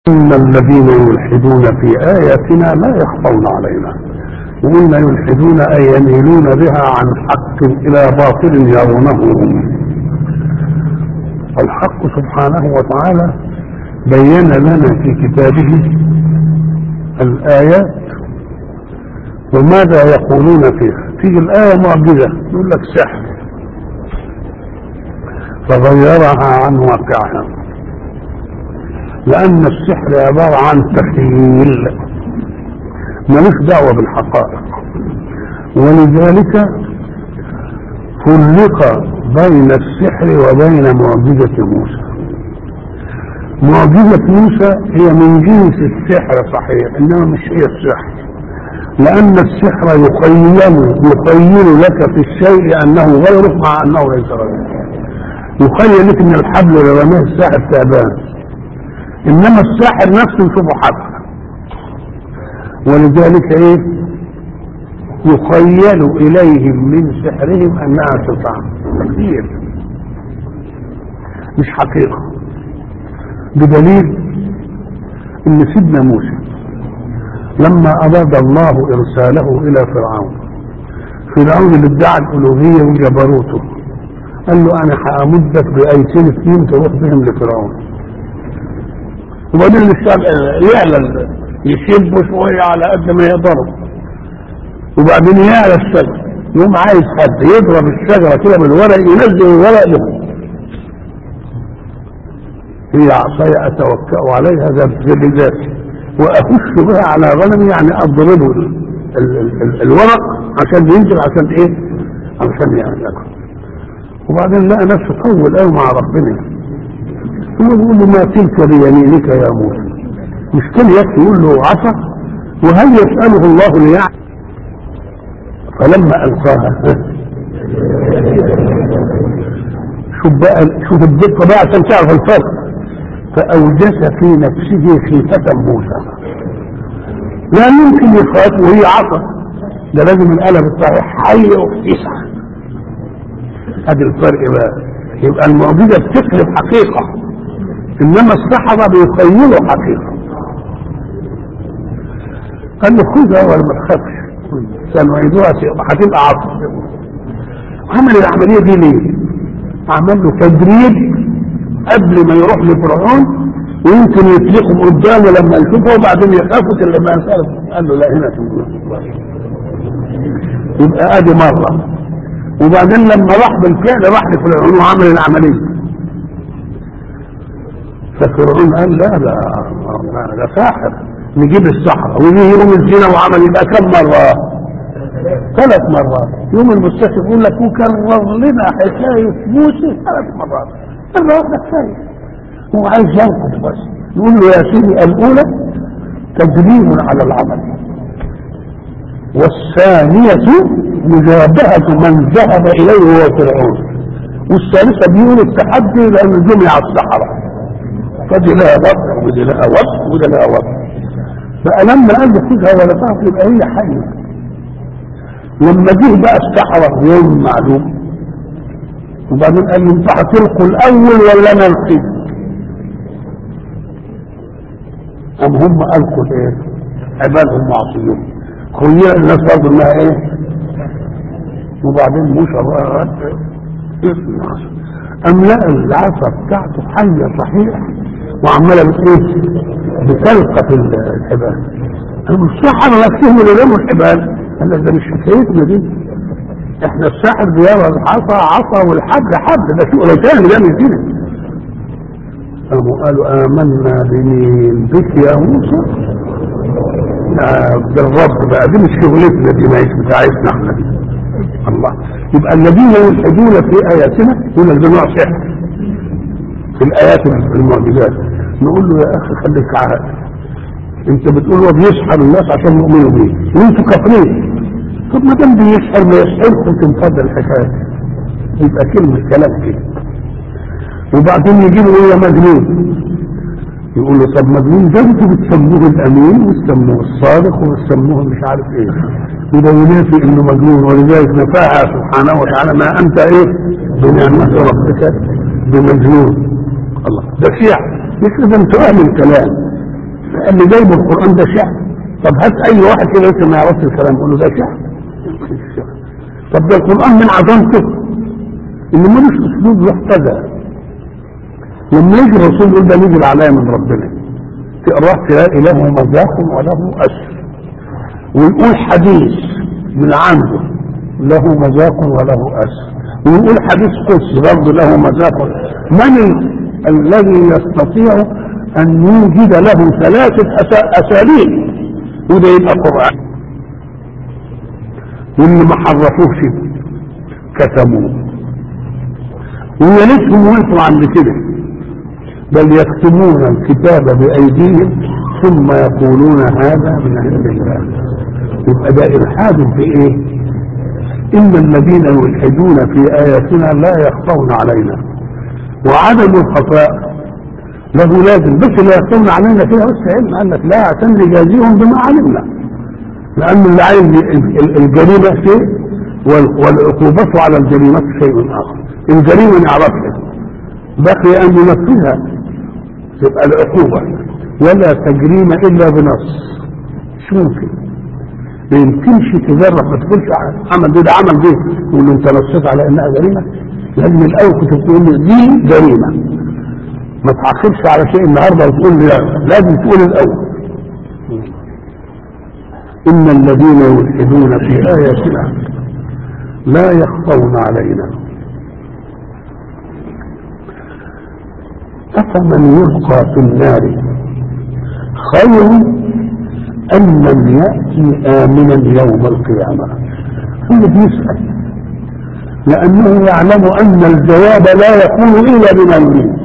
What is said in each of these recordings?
إن الذين يلحدون في آياتنا لا يخفون علينا وإن يلحدون أي يميلون بها عن حق إلى باطل يرونه الحق سبحانه وتعالى بين لنا في كتابه الآيات وماذا يقولون فيها تيجي الآية معجزة يقول لك سحر فغيرها عن واقعها لأن السحر عبارة عن تخيل ملوش دعوة بالحقائق ولذلك فرق بين السحر وبين معجزة موسى معجزة موسى هي من جنس السحر صحيح إنما مش هي السحر لأن السحر يخيل يخيل لك في الشيء أنه غيرك مع أنه ليس غيرك يخيل لك ان الحبل اللي رماه الساحر تعبان انما الساحر نفسه يشوفه حبل ولذلك ايه يخيل اليهم من سحرهم انها تطعم تخيل مش حقيقه بدليل ان سيدنا موسى لما اراد الله ارساله الى فرعون فرعون اللي ادعى الالوهيه وجبروته قال له انا هامدك بايتين اثنين تروح بهم لفرعون وبعدين الشعب يعلى يشب شويه على قد ما يقدروا وبعدين يعلى الشجر يقوم عايز حد يضرب الشجره كده بالورق ينزل الورق له هي عصاي اتوكا عليها ذات ذاتي واخش بها على غنمي يعني اضربه ال ال ال الورق عشان ينزل عشان ايه؟ عشان يعني ياكل وبعدين لقى نفسه طول قوي مع ربنا هو بيقول له ما تلك بيمينك يا موسى مش كان يكفي يقول له عصا وهل يسأله الله ليعلم فلما ألقاها شوف بقى شوف الدقة بقى عشان تعرف الفرق فأوجس في نفسه خيفة موسى لا يمكن يخاف وهي عصا ده لازم القلم الصحيح حي وتسعه ادي الفرق بقى يبقى المعجزه بتقلب حقيقه انما السحره بيخيلوا حقيقه قال له خذها ولا ما تخافش سنعيدوها هتبقى عصر عمل العمليه دي ليه؟ عمل له تدريب قبل ما يروح لفرعون ويمكن يطلقهم قدامه لما يشوفه وبعدين يخافوا لما يسأله قال له لا هنا تقول يبقى ادي مره وبعدين لما راح بالفعل راح لفرعون وعمل العملية ففرعون قال لا لا ده ساحر نجيب السحرة ويجي يوم الزنا وعمل يبقى كم مرة؟ ثلاث مرات يوم المستشفى يقول لك وكرر لنا حكاية موسى ثلاث مرات مرة واحدة كفاية هو عايز ينقص بس يقول له يا سيدي الأولى تدريب على العمل والثانية مجابهة من ذهب إليه هو فرعون والثالثة بيقول التحدي لأن جمع السحرة فدي لها وضع ودي لها وضع ودي لها وضع بقى لما قال له خذها ولا تعرف يبقى هي حية لما جه بقى السحرة يوم معلوم وبعدين قال له انت هتلقوا الأول ولا أنا ألقي؟ أم هم ألقوا إيه؟ عبادهم معصيون خير الناس برضه انها ايه وبعدين موسى بقى ام لا العصا بتاعته حيه صحيح وعماله بايه بتلقط الحبال السحر نفسهم اللي رموا الحبال قال لك ده مش حكايتنا دي احنا الساحر بيرى العصا عصا والحبل حبل ده شغل تاني ده مش كده قاموا قالوا امنا بمين بك يا موسى بالرب بقى دي مش شغلتنا دي مش بتاعتنا احنا دي الله يبقى الذين يلحدون في اياتنا يقول لك ده نوع سحر في الايات المعجزات نقول له يا اخي خليك عاقل انت بتقول هو بيسحر الناس عشان يؤمنوا بيه وانتوا كافرين طب ما دام بيسحر ما يسحركم تنفضل الحكايه يبقى كلمه كلام كده وبعدين يجيبوا ايه مجنون يقول له طب مجنون ده انتوا بتسموه الامين وتسموه الصادق وتسموه مش عارف ايه يبقى ينافي انه مجنون ولذلك نفاها سبحانه وتعالى ما انت ايه بنعمة ربك بمجنون الله ده شيع مش لازم تؤمن كلام اللي جايب القرآن ده شعر طب هات أي واحد كده لسه ما يعرفش الكلام يقول له ده شعر طب ده القرآن من عظمته إن ملوش أسلوب يحتذى لما يجي الرسول يقول ده نزل عليا من ربنا تقراه تلاقي له مذاق وله أسر ويقول حديث من عنده له مذاق وله أسر ويقول حديث قدسي برضه له مذاق من ال- الذي يستطيع أن يوجد له ثلاثة أسا- أساليب وده يبقى قرآن واللي ما حرفوش كتموه ويا ريتهم وقفوا عند كده بل يكتمون الكتاب بأيديهم ثم يقولون هذا من عند الله يبقى ده إلحاد في إيه؟ إن الذين يلحدون في آياتنا لا يخفون علينا وعدم الخفاء له لازم بس لا يخفون علينا فيها بس علم قال لك لا عشان نجازيهم بما علمنا لأن اللي عايز ال- ال- الجريمة شيء وال- والعقوبة على الجريمة شيء آخر الجريمة نعرفها بقي أن ننفذها تبقى العقوبة ولا تجريم إلا بنص مش ممكن ما يمكنش تجرب ما تقولش عمل ده ده عمل ده تقول له انت نصيت على انها جريمه لان الاول كنت بتقول لي دي جريمه ما تعاقبش على شيء النهارده وتقول لي لا لازم تقول الاول ان الذين يلحدون في اياتنا لا يخفون علينا أفمن يلقى في النار خير أم من يأتي آمنا يوم القيامة هو بيسأل لأنه يعلم أن الجواب لا يكون إلا بما يريد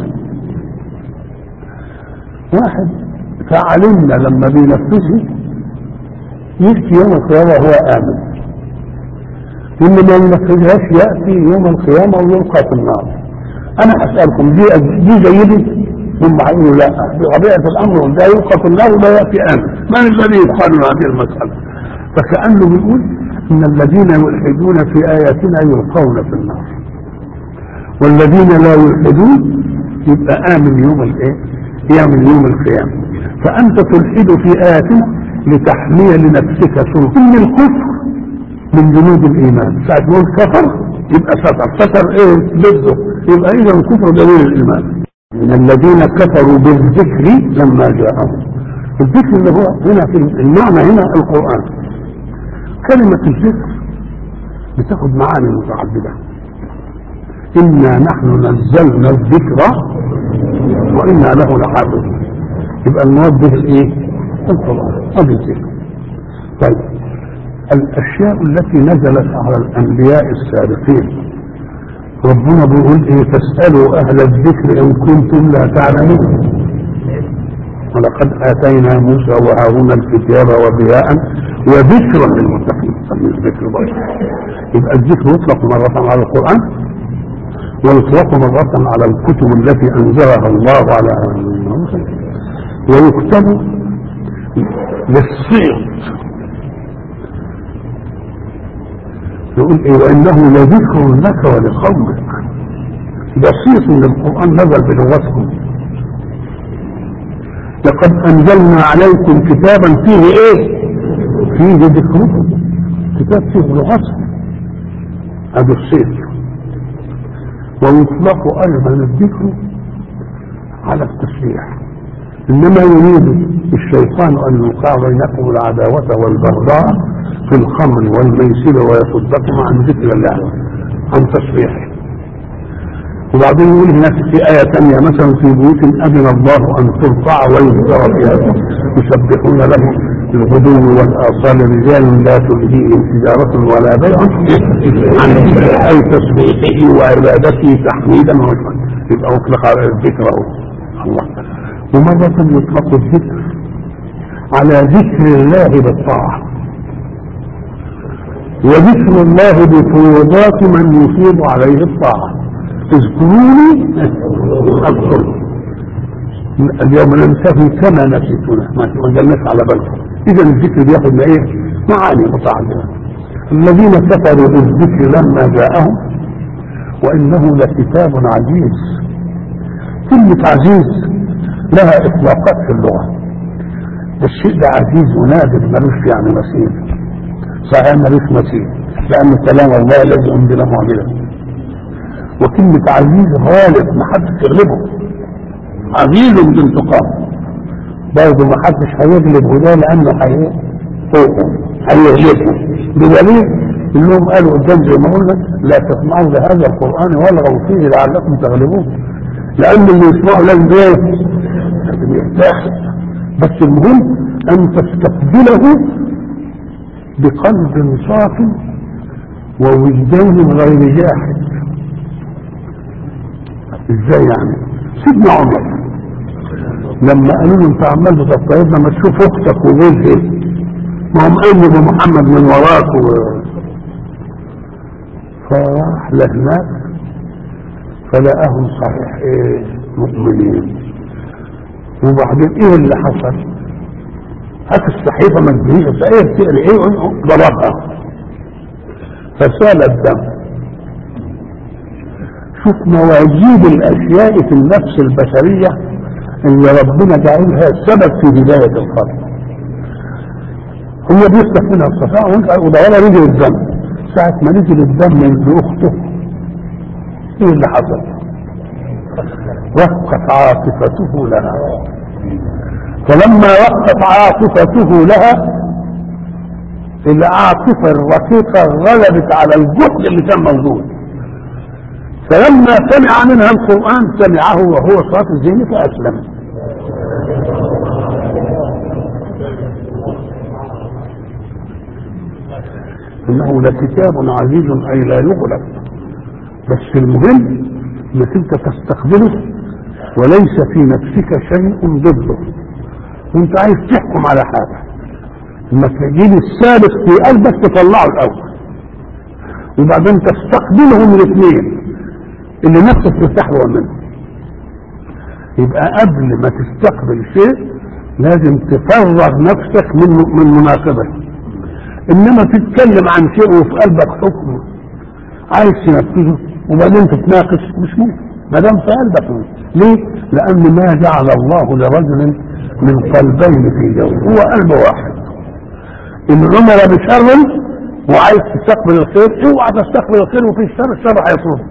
واحد فعلمنا لما بينفذه يأتي يوم القيامة وهو آمن إن ما ينفذهاش يأتي يوم القيامة ويلقى في النار أنا أسألكم دي دي جيدة هم هيقولوا لا بطبيعة الأمر ده يلقى في النار ولا يأتي آمن من الذي يقال هذه المسألة فكأنه بيقول إن الذين يلحدون في آياتنا يلقون في النار والذين لا يلحدون يبقى آمن يوم الإيه؟ يعمل يوم القيامة فأنت تلحد في آياتنا لتحمي لنفسك سلطان إن الكفر من جنود الإيمان ساعة ما يقول كفر يبقى ستر ستر إيه ضده يبقى إذا الكفر دليل الإيمان من الذين كفروا بالذكر لما جاءهم الذكر اللي هو هنا في المعنى هنا القرآن كلمة الذكر بتاخد معاني متعددة إنا نحن نزلنا الذكر وإنا له لحافظون يبقى المراد به الإيه؟ القرآن هذا الذكر طيب الأشياء التي نزلت على الأنبياء السابقين ربنا بيقول إيه فاسألوا أهل الذكر إن كنتم لا تعلمون ولقد آتينا موسى وهارون الكتاب وضياء وذكرا للمتقين سمي الذكر برضه يبقى الذكر يطلق مرة على القرآن ويطلق مرة على الكتب التي أنزلها الله على موسى ويكتب للصيغ يقول ايه وانه لذكر لك ولقومك ده صيغ من القران نزل بلغتكم لقد انزلنا عليكم كتابا فيه ايه فيه ذكركم كتاب فيه لغتكم هذا الصيغ ويطلق ايضا الذكر على التسبيح انما يريد الشيطان ان يوقع بينكم العداوه والبغضاء في الخمر والميسر ويصدكم عن ذكر الله عن تسبيحه وبعدين يقول هناك في آية ثانية مثلا في بيوت أذن الله أن ترفع ويذكر فيها يسبحون له الغدو والآصال رجال لا تلهيهم تجارة ولا بيع عن ذكر أي تسبيحه وعبادته تحميدا وشكرا يبقى أطلق على الذكر الله ومرة يطلق الذكر على ذكر الله بالطاعة وذكر الله بفروضات من يفيض عليه الطاعة اذكروني اذكركم اليوم ننساكم كما نسيتونا ما جلناش على بالكم اذا الذكر بياخد ما ايه معاني متعدده الذين كفروا بالذكر لما جاءهم وانه لكتاب عزيز كلمة عزيز لها اطلاقات في اللغة ده الشيء ده عزيز ونادر ملوش يعني مثيل صحيح ملوش مثيل لأن كلام الله لازم بلا معجزة وكلمة عزيز غالب ما حدش يغلبه عزيز بانتقام برضه ما حدش هيغلب ده لأنه هي فوقه هيغلبه بدليل انهم قالوا قدام زي ما قلنا لا تسمعوا لهذا القرآن والغوا فيه لعلكم تغلبون لأن اللي يسمعه لازم ايه؟ لازم يرتاح بس المهم أن تستقبله بقلب صاف ووجدان غير جاحد ازاي يعني سيدنا عمر لما قالوا له انت عمال بتطيبنا ما تشوف اختك وجوزها ما هم قالوا بمحمد من وراك و... فراح لهناك فلقاهم صحيح ايه مؤمنين وبعدين ايه اللي حصل هات الصحيفه مجنيه ايه بتقري ايه ضربها فسال الدم شوف مواجيد الاشياء في النفس البشريه اللي ربنا جعلها سبب في بدايه الخلق هو بيفتح منها الصفاء وده ولا نزل الدم ساعة ما نزل الدم من اخته ايه اللي حصل؟ وقت عاطفته لها فلما وقت عاطفته لها العاطفة الرقيقة غلبت على الجهد اللي كان موجود فلما سمع منها القرآن سمعه وهو صافي الذهن فأسلم إنه لكتاب عزيز أي لا يغلب بس المهم انك انت تستقبله وليس في نفسك شيء ضده وانت عايز تحكم على حاجه لما تجيب السابق في قلبك تطلعه الاول وبعدين تستقبلهم الاثنين اللي نفسك ترتاح له منه يبقى قبل ما تستقبل شيء لازم تفرغ نفسك من من مناقبه انما تتكلم عن شيء وفي قلبك حكم عايز تنفذه وبعدين تتناقش مش ممكن ما دام في قلبك ليه؟ لان ما جعل الله لرجل من قلبين في جوفه هو قلب واحد ان امر بشر وعايز تستقبل الخير اوعى تستقبل الخير وفي الشر الشر هيطلبه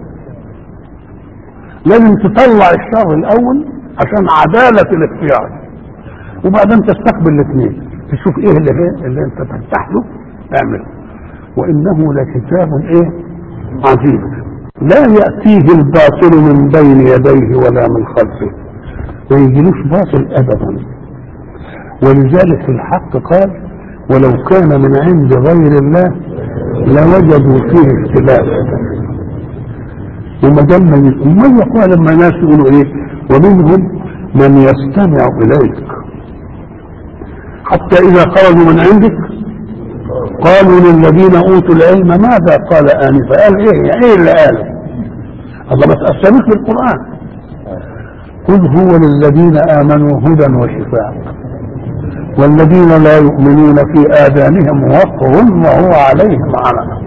لازم تطلع الشر الاول عشان عداله الاختيار وبعدين تستقبل الاثنين تشوف ايه اللي, هي اللي انت تفتح له اعمله وانه لكتاب ايه عزيز لا يأتيه الباطل من بين يديه ولا من خلفه ما يجيلوش باطل ابدا ولذلك الحق قال ولو كان من عند غير الله لوجدوا فيه اختلافا وما دام من يقول لما الناس يقولوا ايه ومنهم من يستمع اليك حتى اذا خرجوا من عندك قالوا للذين اوتوا العلم ماذا قال انفا قال ايه ايه اللي قال الله ما تاثروش بالقران قل هو للذين امنوا هدى وشفاء والذين لا يؤمنون في اذانهم وقر وهو عليهم علم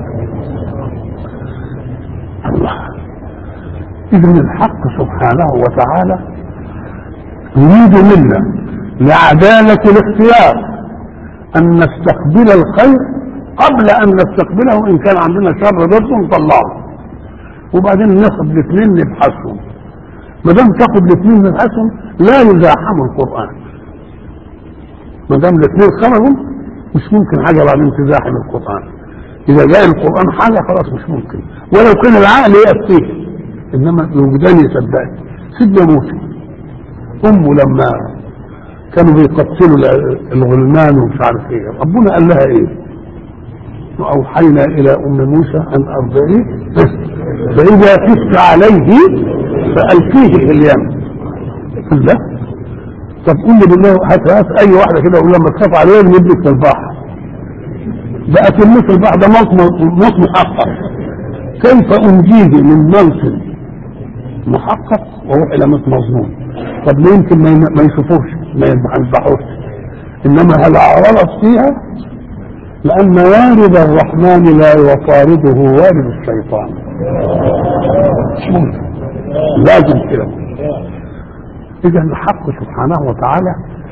الله اذن الحق سبحانه وتعالى يريد منا لعداله الاختيار ان نستقبل الخير قبل ان نستقبله ان كان عندنا شر ضده نطلعه وبعدين ناخد الاثنين نبحثهم ما دام تاخد الاثنين نبحثهم لا يزاحم القران ما دام الاثنين خرجوا مش ممكن حاجه بعدين تزاحم القران اذا جاء القران حاجه خلاص مش ممكن ولو كان العقل ياتيه انما الوجدان يصدقني سيدنا موسى امه لما كانوا بيقتلوا الغلمان ومش عارف ايه ربنا قال لها ايه واوحينا الى ام موسى ان ارضعيه فاذا خفت عليه فالقيه في اليم قل لا طب قول لي بالله هات هات اي واحده كده قول لما تخاف عليه نبني في البحر بقت الموت البحر ده موت موت محقق كيف انجيه من موت محقق واروح الى موت مظنون طب ليه يمكن ما يشوفوش ما يذبحوش انما هل عرضت فيها لان وارد الرحمن لا يطارده وارد الشيطان مش ممكن لازم كده اذا الحق سبحانه وتعالى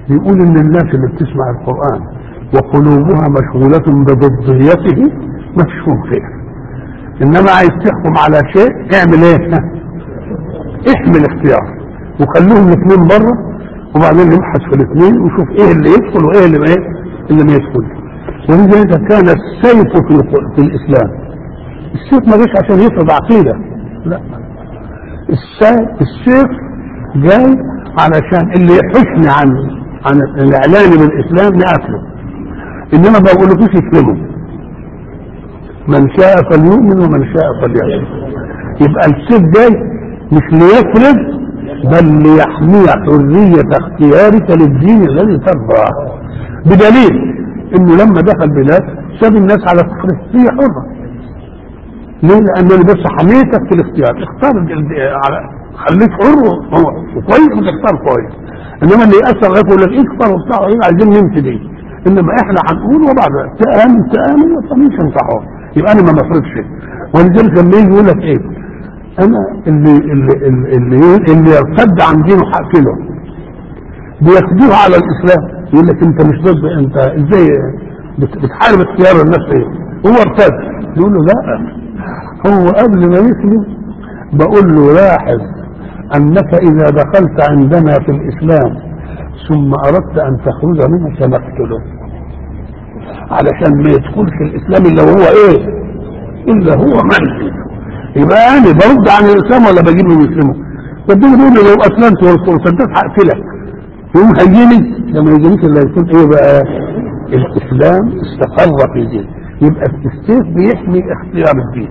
بيقول ان الناس اللي بتسمع القرآن وقلوبها مشغولة بضديته مفهوم خير انما عايز تحكم على شيء اعمل ايه احمل اختيار وخلوهم الاثنين بره وبعدين نبحث في الاثنين ونشوف ايه اللي يدخل وايه اللي ما ايه اللي ما يدخل ولذلك كان السيف في, في الاسلام السيف ما جاش عشان يفرض عقيده لا السيف السيف جاي علشان اللي يحشني عن عن الاعلان بالاسلام نقفله انما ما بقولكوش اسلموا من شاء فليؤمن ومن شاء فليكفر يبقى السيف جاي مش ليفرض بل ليحمي حرية اختيارك للدين الذي ترضاه بدليل انه لما دخل بلاد ساب الناس على فكرة هي حرة ليه؟ لأنني بس حميتك في الاختيار اختار على خليك حر وكويس وتختار كويس انما اللي يأثر يقول لك اختار وبتاع ايه عايزين نمشي دي انما احنا هنقول وبعد تآمن تآمن وتمشي انت حر يبقى انا ما بفرضش ولذلك لما يجي يقول لك ايه انا اللي اللي اللي اللي يرتد عن دينه هقتله بياخدوه على الاسلام يقول لك انت مش ضد انت ازاي بتحارب اختيار الناس ايه هو ارتد يقول له لا هو قبل ما يسلم بقول له لاحظ انك اذا دخلت عندنا في الاسلام ثم اردت ان تخرج منه سنقتله علشان ما يدخلش الاسلام الا وهو ايه الا هو منهج يبقى انا برد عن الاسلام ولا بجيب من يسلمه ربنا بيقول لو اسلمت وصدقت هقتلك يقوم هيجيني لما يجينيش الا يكون ايه بقى الاسلام استقر في دين يبقى السيف بيحمي اختيار الدين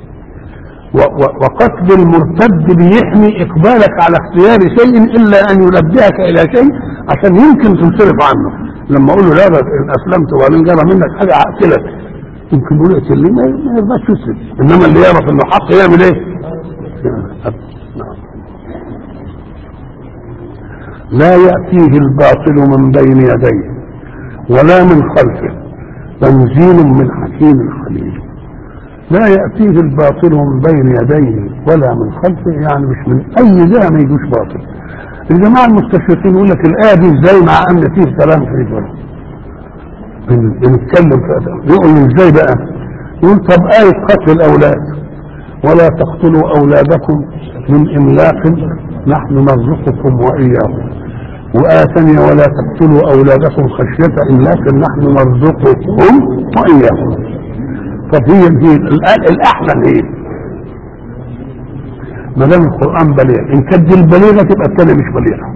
وقتل المرتد بيحمي اقبالك على اختيار شيء الا ان ينبهك الى شيء عشان يمكن تنصرف عنه لما اقول له لا ان اسلمت وبعدين جرى منك حاجه هقتلك يمكن يقول اقتلني ما يرضاش يسلم انما اللي يعرف انه حق يعمل ايه؟ لا يأتيه الباطل من بين يديه ولا من خلفه تنزيل من حكيم حليم لا يأتيه الباطل من بين يديه ولا من خلفه يعني مش من أي جهة ما يجوش باطل الجماعة المستشرقين يقول لك الآية دي ازاي مع أن فيه كلام في الجنة بنتكلم في يقول ازاي بقى يقول طب آية قتل الأولاد ولا تقتلوا أولادكم من إملاق نحن نرزقكم وإياكم وآية ثانية ولا تقتلوا أولادكم خشية إملاق نحن نرزقكم وإياكم طب هي هي الأحسن هي ما دام القرآن بليغ إن كانت دي البليغة تبقى الثانية مش بليغة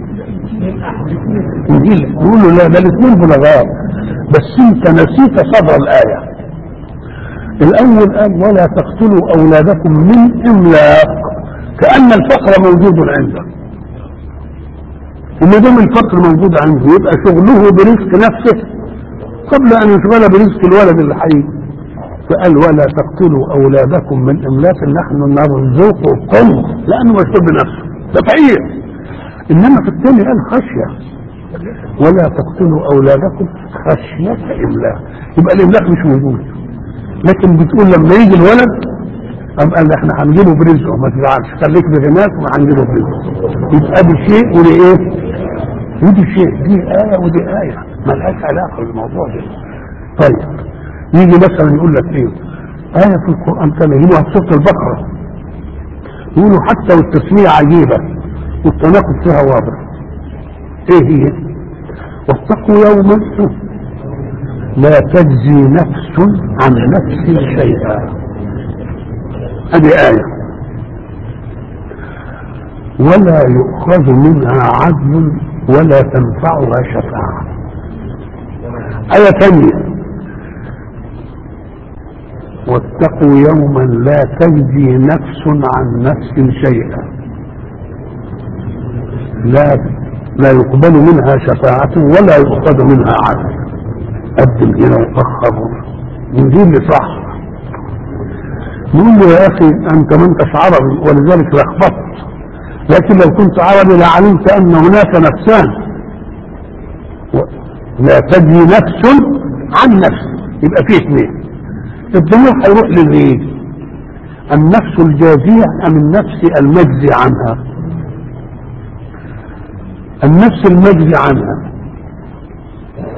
إنجيل يقول له لا ده الاثنين بلغاء بس أنت نسيت صدر الآية الأول قال ولا تقتلوا أولادكم من إملاق كأن الفقر موجود عنده وما دام الفقر موجود عنده يبقى شغله برزق نفسه قبل أن يشغل برزق الولد اللي حي فقال ولا تقتلوا أولادكم من إملاق نحن نرزقكم لأنه مشغول بنفسه ده فقير إنما في الثاني قال خشية ولا تقتلوا أولادكم خشية إملاق يبقى الإملاق مش موجود لكن بتقول لما يجي الولد أم قال احنا هنجيبه برزقه ما تزعلش خليك بغناك وهنجيبه برزقه يبقى دي شيء ودي ايه؟ ودي شيء دي آية ودي آية ملهاش علاقة بالموضوع ده طيب يجي مثلا يقول لك ايه؟ آية في القرآن كان يجيبوها في سورة البقرة يقولوا حتى والتسمية عجيبة والتناقض فيها واضح ايه هي؟ واتقوا يوما لا تجزي نفس عن نفس شيئا هذه آية ولا يؤخذ منها عدل ولا تنفعها شفاعة آية ثانية واتقوا يوما لا تجزي نفس عن نفس شيئا لا لا يقبل منها شفاعة ولا يؤخذ منها عدل قدم هنا وأخر نجيب لي صح نقول له يا اخي انت ما انتش عربي ولذلك لخبطت لكن لو كنت عربي لعلمت ان هناك نفسان لا تجي نفس عن نفس يبقى فيه اثنين الضمير هيروح لمين النفس الجازية ام النفس المجزي عنها النفس المجزي عنها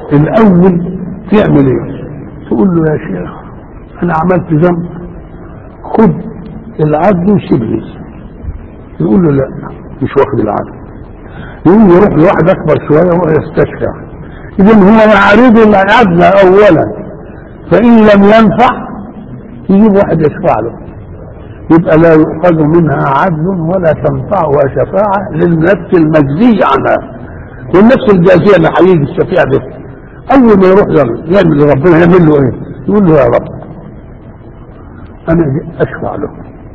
الاول تعمل ايه تقول له يا شيخ انا عملت ذنب خد العدل وسيبني يقول له لا مش واخد العدل يقوم يروح لواحد اكبر شويه وهو يستشفع اذا هو يعرض العدل اولا فان لم ينفع يجيب واحد يشفع له يبقى لا يؤخذ منها عدل ولا تنفعها شفاعة للنفس المجزية عنها والنفس الجازية اللي هيجي الشفيع ده أول ما يروح يعمل لربنا يعمل له إيه؟ يقول له يا رب أنا أشفع له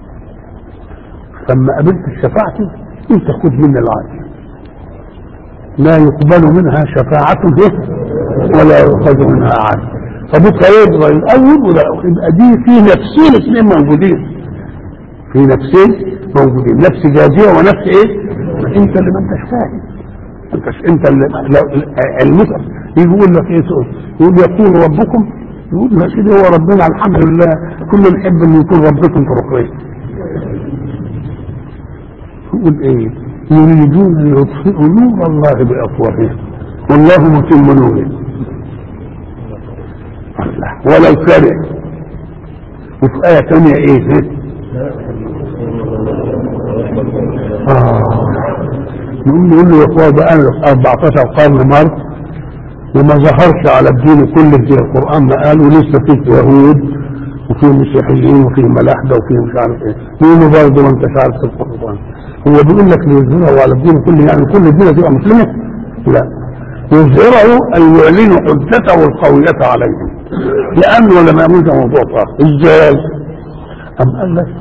فلما قبلت شفاعتي أنت خذ مني العدل لا يقبل منها شفاعة ولا يؤخذ منها عدل فبكره يبغى الاول ولا يبقى دي في نفسين اثنين موجودين في نفسين موجودين نفس جازيه ونفس ايه؟ انت اللي ما انتش فاهم انت انت اللي علمك يقول لك ايه تقول يقول يقول ربكم يقول يا سيدي هو ربنا الحمد لله كل نحب ان يكون ربكم تركوين يقول ايه؟ يريدون ان يطفئوا نور الله بافواههم والله متم نوره ولو كره وفي آية ثانية ايه آه نقول له له يا اخوة بقى 14 قرن مر وما ظهرش على الدين كله زي القرآن ما قال ولسه فيه يهود وفيه مسيحيين وفيه ملاحدة وفيه مش عارف ايه يقول له برضه ما انتش عارف القرآن هو بيقول لك ليظهره على الدين كله يعني كل الدين تبقى مسلمة؟ لا يظهره أن يعلن حجته القوية عليهم لأنه لما يموت موضوع آخر إزاي؟ أم قال لك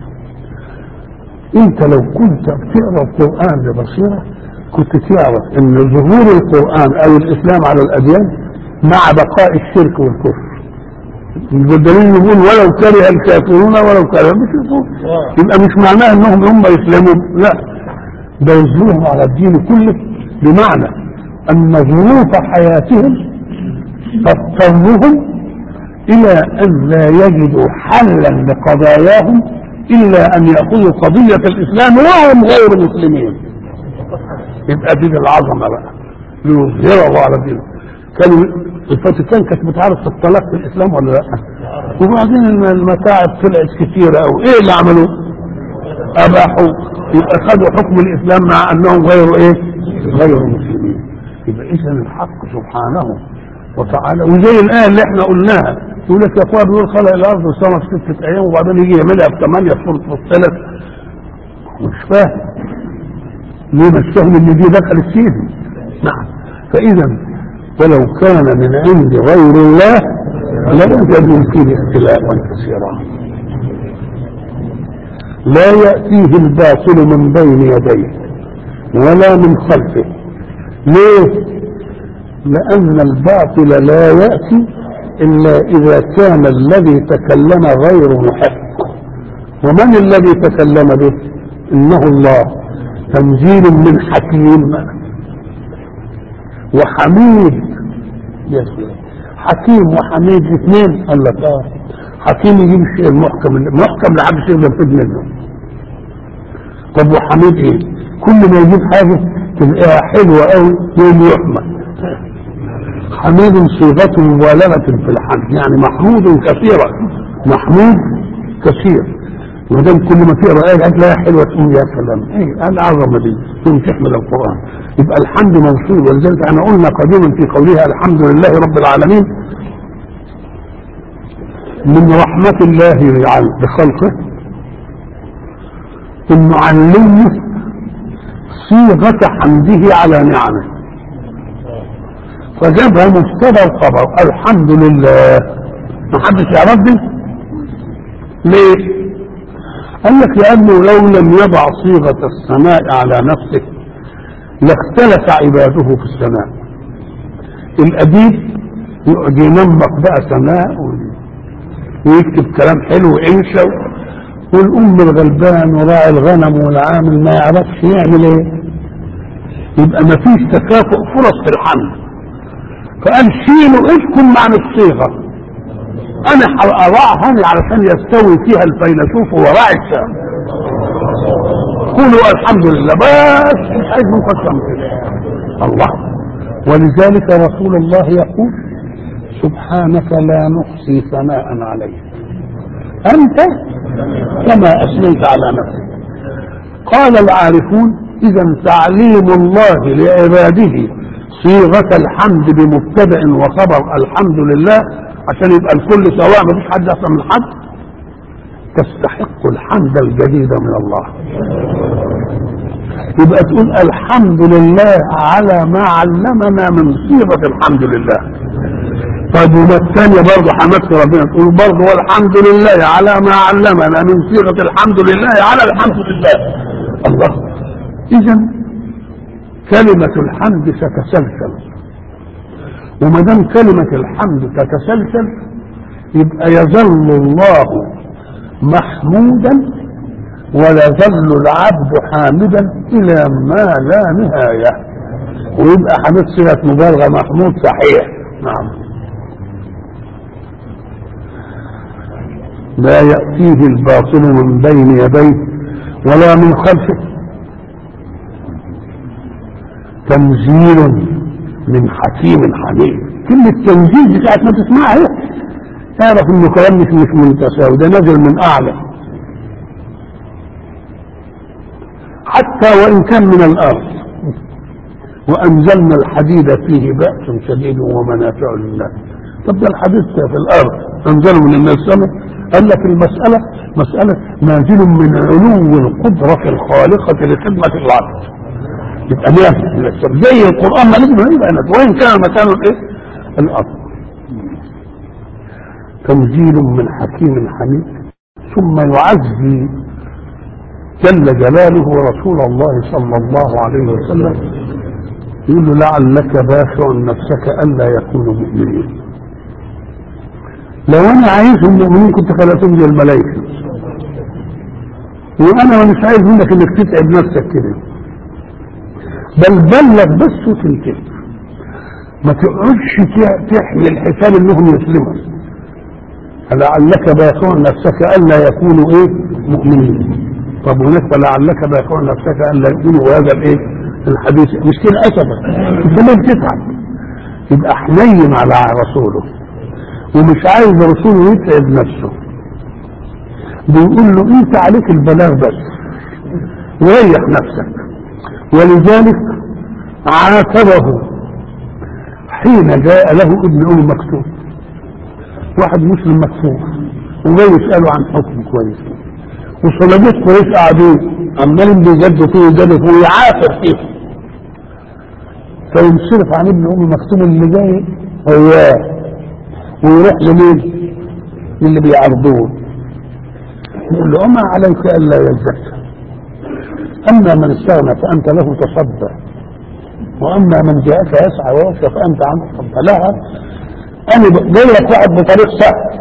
أنت لو كنت بتقرأ القرآن ببصيرة كنت تعرف أن ظهور القرآن أو الإسلام على الأديان مع بقاء الشرك والكفر الدليل يقول ولو كره الكافرون ولو كره المشركون يبقى مش معناه انهم هم يسلموا لا ده يظهرهم على الدين كله بمعنى أن ظروف حياتهم تضطرهم إلى أن لا يجدوا حلا لقضاياهم إلا أن يأخذوا قضية الإسلام وهم غير مسلمين يبقى دين العظمة بقى ليظهره على دينه كانوا الفاتيكان كانت بتعرف في الطلاق في الإسلام ولا لا؟ وبعدين المتاعب طلعت كثيرة أو إيه اللي عملوا؟ أباحوا يبقى خدوا حكم الإسلام مع أنهم غير إيه؟ غير مسلمين يبقى اذا الحق سبحانه وتعالى وزي الايه اللي احنا قلناها يقول لك يا اخويا بيقول خلق الارض والسماء في سته ايام وبعدين يجي يعملها في ثمانيه في سوره الثلاث مش فاهم ليه مش فاهم ان دي دخلت فيه نعم فاذا ولو كان من عند غير الله لوجدوا فيه اختلافا كثيرا لا ياتيه الباطل من بين يديه ولا من خلفه ليه لأن الباطل لا يأتي إلا إذا كان الذي تكلم غير محق ومن الذي تكلم به إنه الله تنزيل من حكيم وحميد حكيم وحميد الاثنين قال لك اه حكيم يجيب الشيء المحكم المحكم لحد شيء ينفذ منه طب وحميد ايه كل ما يجيب حاجه تبقى حلوة قوي يوم يحمد حميد صيغته مبالغة في الحمد يعني محمود كثيرا محمود كثير ما دام كل ما تقرا ايه هتلاقيها حلوه تقول يا سلام ايه العظمه دي تقوم تحمد القران يبقى الحمد منصوب ولذلك احنا قلنا قديما في قولها الحمد لله رب العالمين من رحمة الله بخلقه انه علمه صيغة حمده على نعمه فجابها مبتدا الخبر الحمد لله ما حدش يعرف دي ليه؟ قال لك لأنه لو لم يضع صيغة الثناء على نفسه لاختلف عباده في الثناء الأديب يقعد ينمق بقى ثناء ويكتب كلام حلو وإنشا والأم الغلبان وراعي الغنم والعامل ما يعرفش يعمل إيه يبقى ما فيش تكافؤ فرص في الحمل فقال شيلوا اذكم معنى الصيغة انا اضعها علشان يستوي فيها الفيلسوف وراعي الشام قولوا الحمد لله بس مش عايز مقسم كده الله ولذلك رسول الله يقول سبحانك لا نحصي ثناء عليك أنت كما أثنيت على نفسك قال العارفون إذا تعليم الله لعباده صيغة الحمد بمبتدأ وخبر الحمد لله عشان يبقى الكل سواء ما فيش حد أحسن من حد تستحق الحمد الجديد من الله يبقى تقول الحمد لله على ما علمنا من صيغة الحمد لله طيب وما الثانية برضه حمدت ربنا تقول برضه والحمد لله على ما علمنا من صيغة الحمد لله على الحمد لله الله إذا كلمة الحمد تتسلسل وما دام كلمة الحمد تتسلسل يبقى يظل الله محمودا ولا يظل العبد حامدا إلى ما لا نهاية ويبقى حميد صيغة مبالغة محمود صحيح نعم لا يأتيه الباطل من بين يديه ولا من خلفه تنزيل من حكيم حميد كلمة تنزيل دي ساعة ما تسمعها تعرف انه كلام مش مش متساوي ده نازل من اعلى حتى وان كان من الارض وانزلنا الحديد فيه باس شديد ومنافع للناس طب ده الحديد في الارض انزله من السماء قال لك المساله مساله نازل من علو القدره الخالقه لخدمه العبد يبقى نازل زي القران ما لازم يبقى نازل وان كان مكانه الايه؟ الارض تنزيل من حكيم حميد ثم يعزي جل جلاله رسول الله صلى الله عليه وسلم يقول له لعلك باخع نفسك الا يكونوا مؤمنين لو انا عايزهم مؤمنين كنت خلقتهم زي الملائكه وانا مش عايز منك انك تتعب نفسك كده بل بلغ بس وتنتهي ما تقعدش تحمل حساب انهم يسلموا لعلك باخع نفسك الا يكونوا ايه مؤمنين طب هناك فلعلك باخع نفسك الا يكونوا هذا الايه الحديث مش كده اسفا انت ما بتتعب يبقى حنين على رسوله ومش عايز رسوله يتعب نفسه بيقول له انت عليك البلاغ بس وريح نفسك ولذلك عاتبه حين جاء له ابن ام مكتوب واحد مسلم مكفوف وجاي يسأله عن حكم كويس وصلابيت قريش قاعدين عمالين بيجدوا فيه ويجدوا فيه ويعافر فيه فينصرف عن ابن ام مكتوم اللي جاي هواه ويروح لمين؟ للي بيعرضوه يقول له وما عليك الا يزكى اما من استغنى فانت له تصدى واما من جاءك يسعى ويخشى فانت عنه تصدى لها انا جاي لك واحد بطريق صح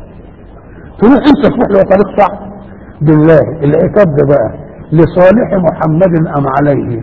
تروح انت تروح له طريق صح بالله العتاب ده بقى لصالح محمد ام عليه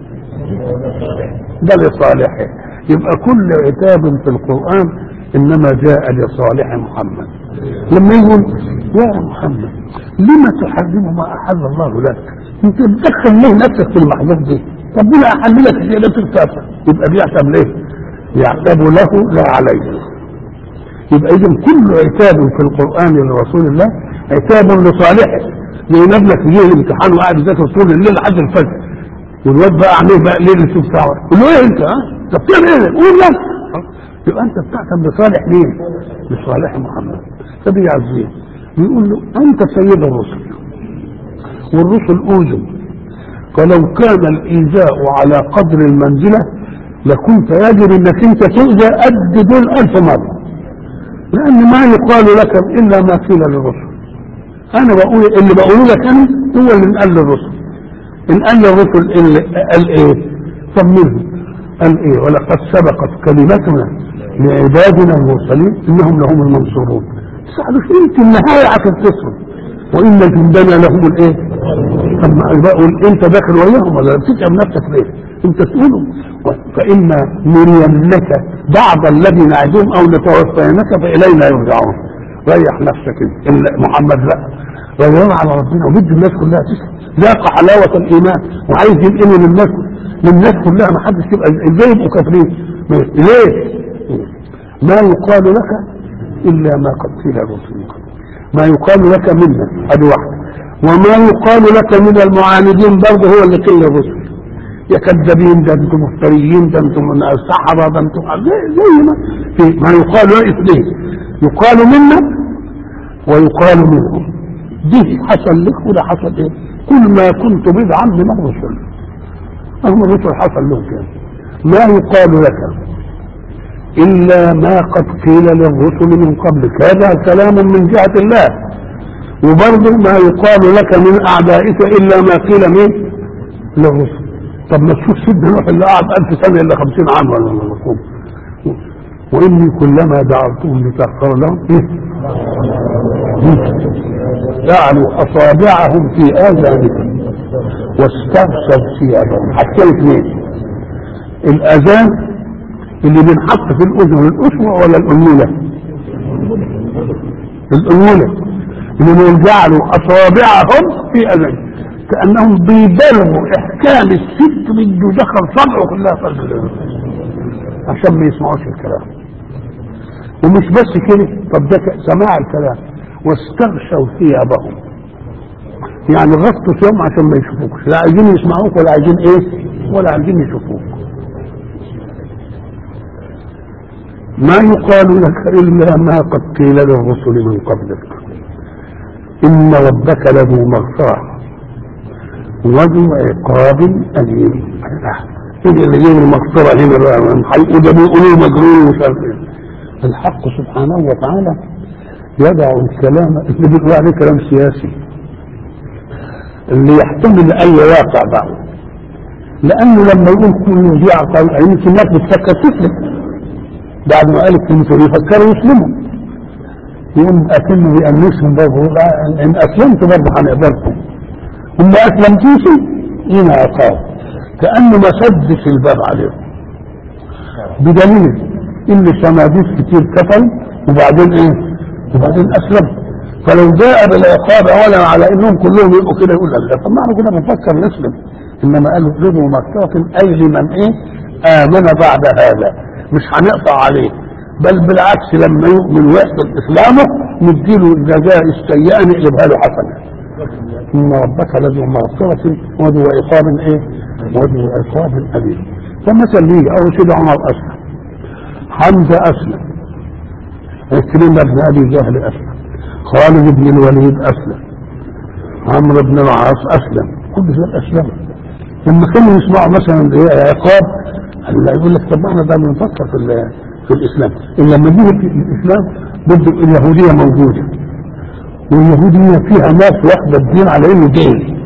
ده لصالحه يبقى كل عتاب في القران انما جاء لصالح محمد لما يقول يا محمد لما تحرم ما احل الله لك انت بتدخل ليه نفسك في المحظوظ دي ربنا احل لك شيء لا تكتفى يبقى بيعتب ليه يعتب له لا عليه يبقى اذا كل عتاب في القران لرسول الله عتاب لصالحه زي ابنك يجي الامتحان وقاعد يذاكر طول الليل لحد الفجر والواد بقى عليه بقى ليل الشوف ساعه يقول له ايه انت ها؟ انت بتعمل ايه؟ قول لك يبقى انت بتعتب لصالح مين؟ لصالح محمد فبيعزيه بيقول له انت سيد الرسل والرسل اوذوا فلو كان الايذاء على قدر المنزله لكنت يجب انك انت تؤذى قد دول الف مره لان ما يقال لك الا ما قيل للرسل انا بقول اللي بقوله لك انا هو اللي انقال للرسل انقال للرسل اللي قال ايه طمنهم قال ايه ولقد سبقت كلمتنا لعبادنا المرسلين انهم لهم المنصورون تسألوا انت النهاية عشان تصل وان جندنا لهم الايه اما بقول انت داخل وياهم ولا بتتعب نفسك ليه انت تقولوا فاما نرينك بعض الذي نعدهم او نتوفينك فالينا يرجعون ريح نفسك انت محمد لا رجعون على ربنا وبد الناس كلها تسلم ذاق حلاوة الإيمان وعايز ينقله للناس للناس كلها ما حدش يبقى ازاي يبقوا كافرين ليه؟ ما يقال لك إلا ما قد قيل الرسل من قبل ما يقال لك منا هذه واحدة وما يقال لك من المعاندين برضه هو اللي قيل الرسل يا كذابين ده انتم مفتريين ده انتم سحرة ده انتم زي, زي ما في ما يقال اثنين يقال منا ويقال منهم دي حصل لك وده حصل ايه كل ما كنت بدعا من الرسل هم الرسل حصل لهم كده ما يقال لك إلا ما قد قيل للرسل من قبلك هذا كلام من جهة الله وبرضه ما يقال لك من أعدائك إلا ما قيل من للرسل طب ما تشوف سيدنا نوح اللي قعد ألف سنة إلا خمسين عام ولا مفهوم وإني كلما دعوتهم لتغفر لهم جعلوا أصابعهم في آذانهم واستغشوا ثيابهم حتى الاثنين الأذان اللي بينحط في الأذن الأسوة ولا الأنملة الأنملة اللي جعلوا أصابعهم في أذانهم كأنهم بيبالغوا إحكام الست بده دخل صبعه كلها في الأذن عشان ما يسمعوش الكلام ومش بس كده طب ده سماع الكلام واستغشوا ثيابهم يعني غطوا ثيابهم عشان ما يشوفوكش لا عايزين يسمعوك ولا عايزين ايه ولا عايزين يشوفوك ما يقال لك الا ما قد قيل للرسل من قبلك ان ربك له مغفره وذو عقاب اليم ايه اللي جاي المغفره هنا بقى وده بيقولوا مجنون ومش عارف ايه الحق سبحانه وتعالى يضع الكلام اللي بيقول عليه كلام سياسي اللي يحتمل اي واقع بقى لانه لما يقول كل دي عقل يمكن الناس بتفكر تسلم بعد ما قال الكلمتين يفكروا يسلموا يقوم اكنه بيأنسهم برضه ان اسلمت برضه هنقبلكم هم ما اسلمتوش هنا عقاب كانه ما سدش الباب عليهم بدليل ان صناديق كتير كفل وبعدين ايه وبعدين اسلم فلو جاء بالعقاب اولا على انهم كلهم يبقوا كده يقول لا طب ما احنا كنا بنفكر نسلم انما قالوا اطلبوا مغفرة اي لمن ايه امن بعد هذا مش هنقطع عليه بل بالعكس لما يؤمن ويحصل اسلامه نديله الجزاء السيئه نقلبها له حسنه ان ربك لذو مغفرة وذو عقاب ايه وذو عقاب اليم فمثل ليه اول سيدنا عمر اسلم حمزه اسلم عكرمه بن ابي جهل اسلم خالد بن الوليد اسلم عمرو بن العاص اسلم كل دول اسلم لما كانوا يسمعوا مثلا عقاب لا يقول لك طب احنا ده بنفكر في في الاسلام الا لما يجي في الاسلام ضد اليهوديه موجوده واليهوديه فيها ناس واخده الدين على انه دين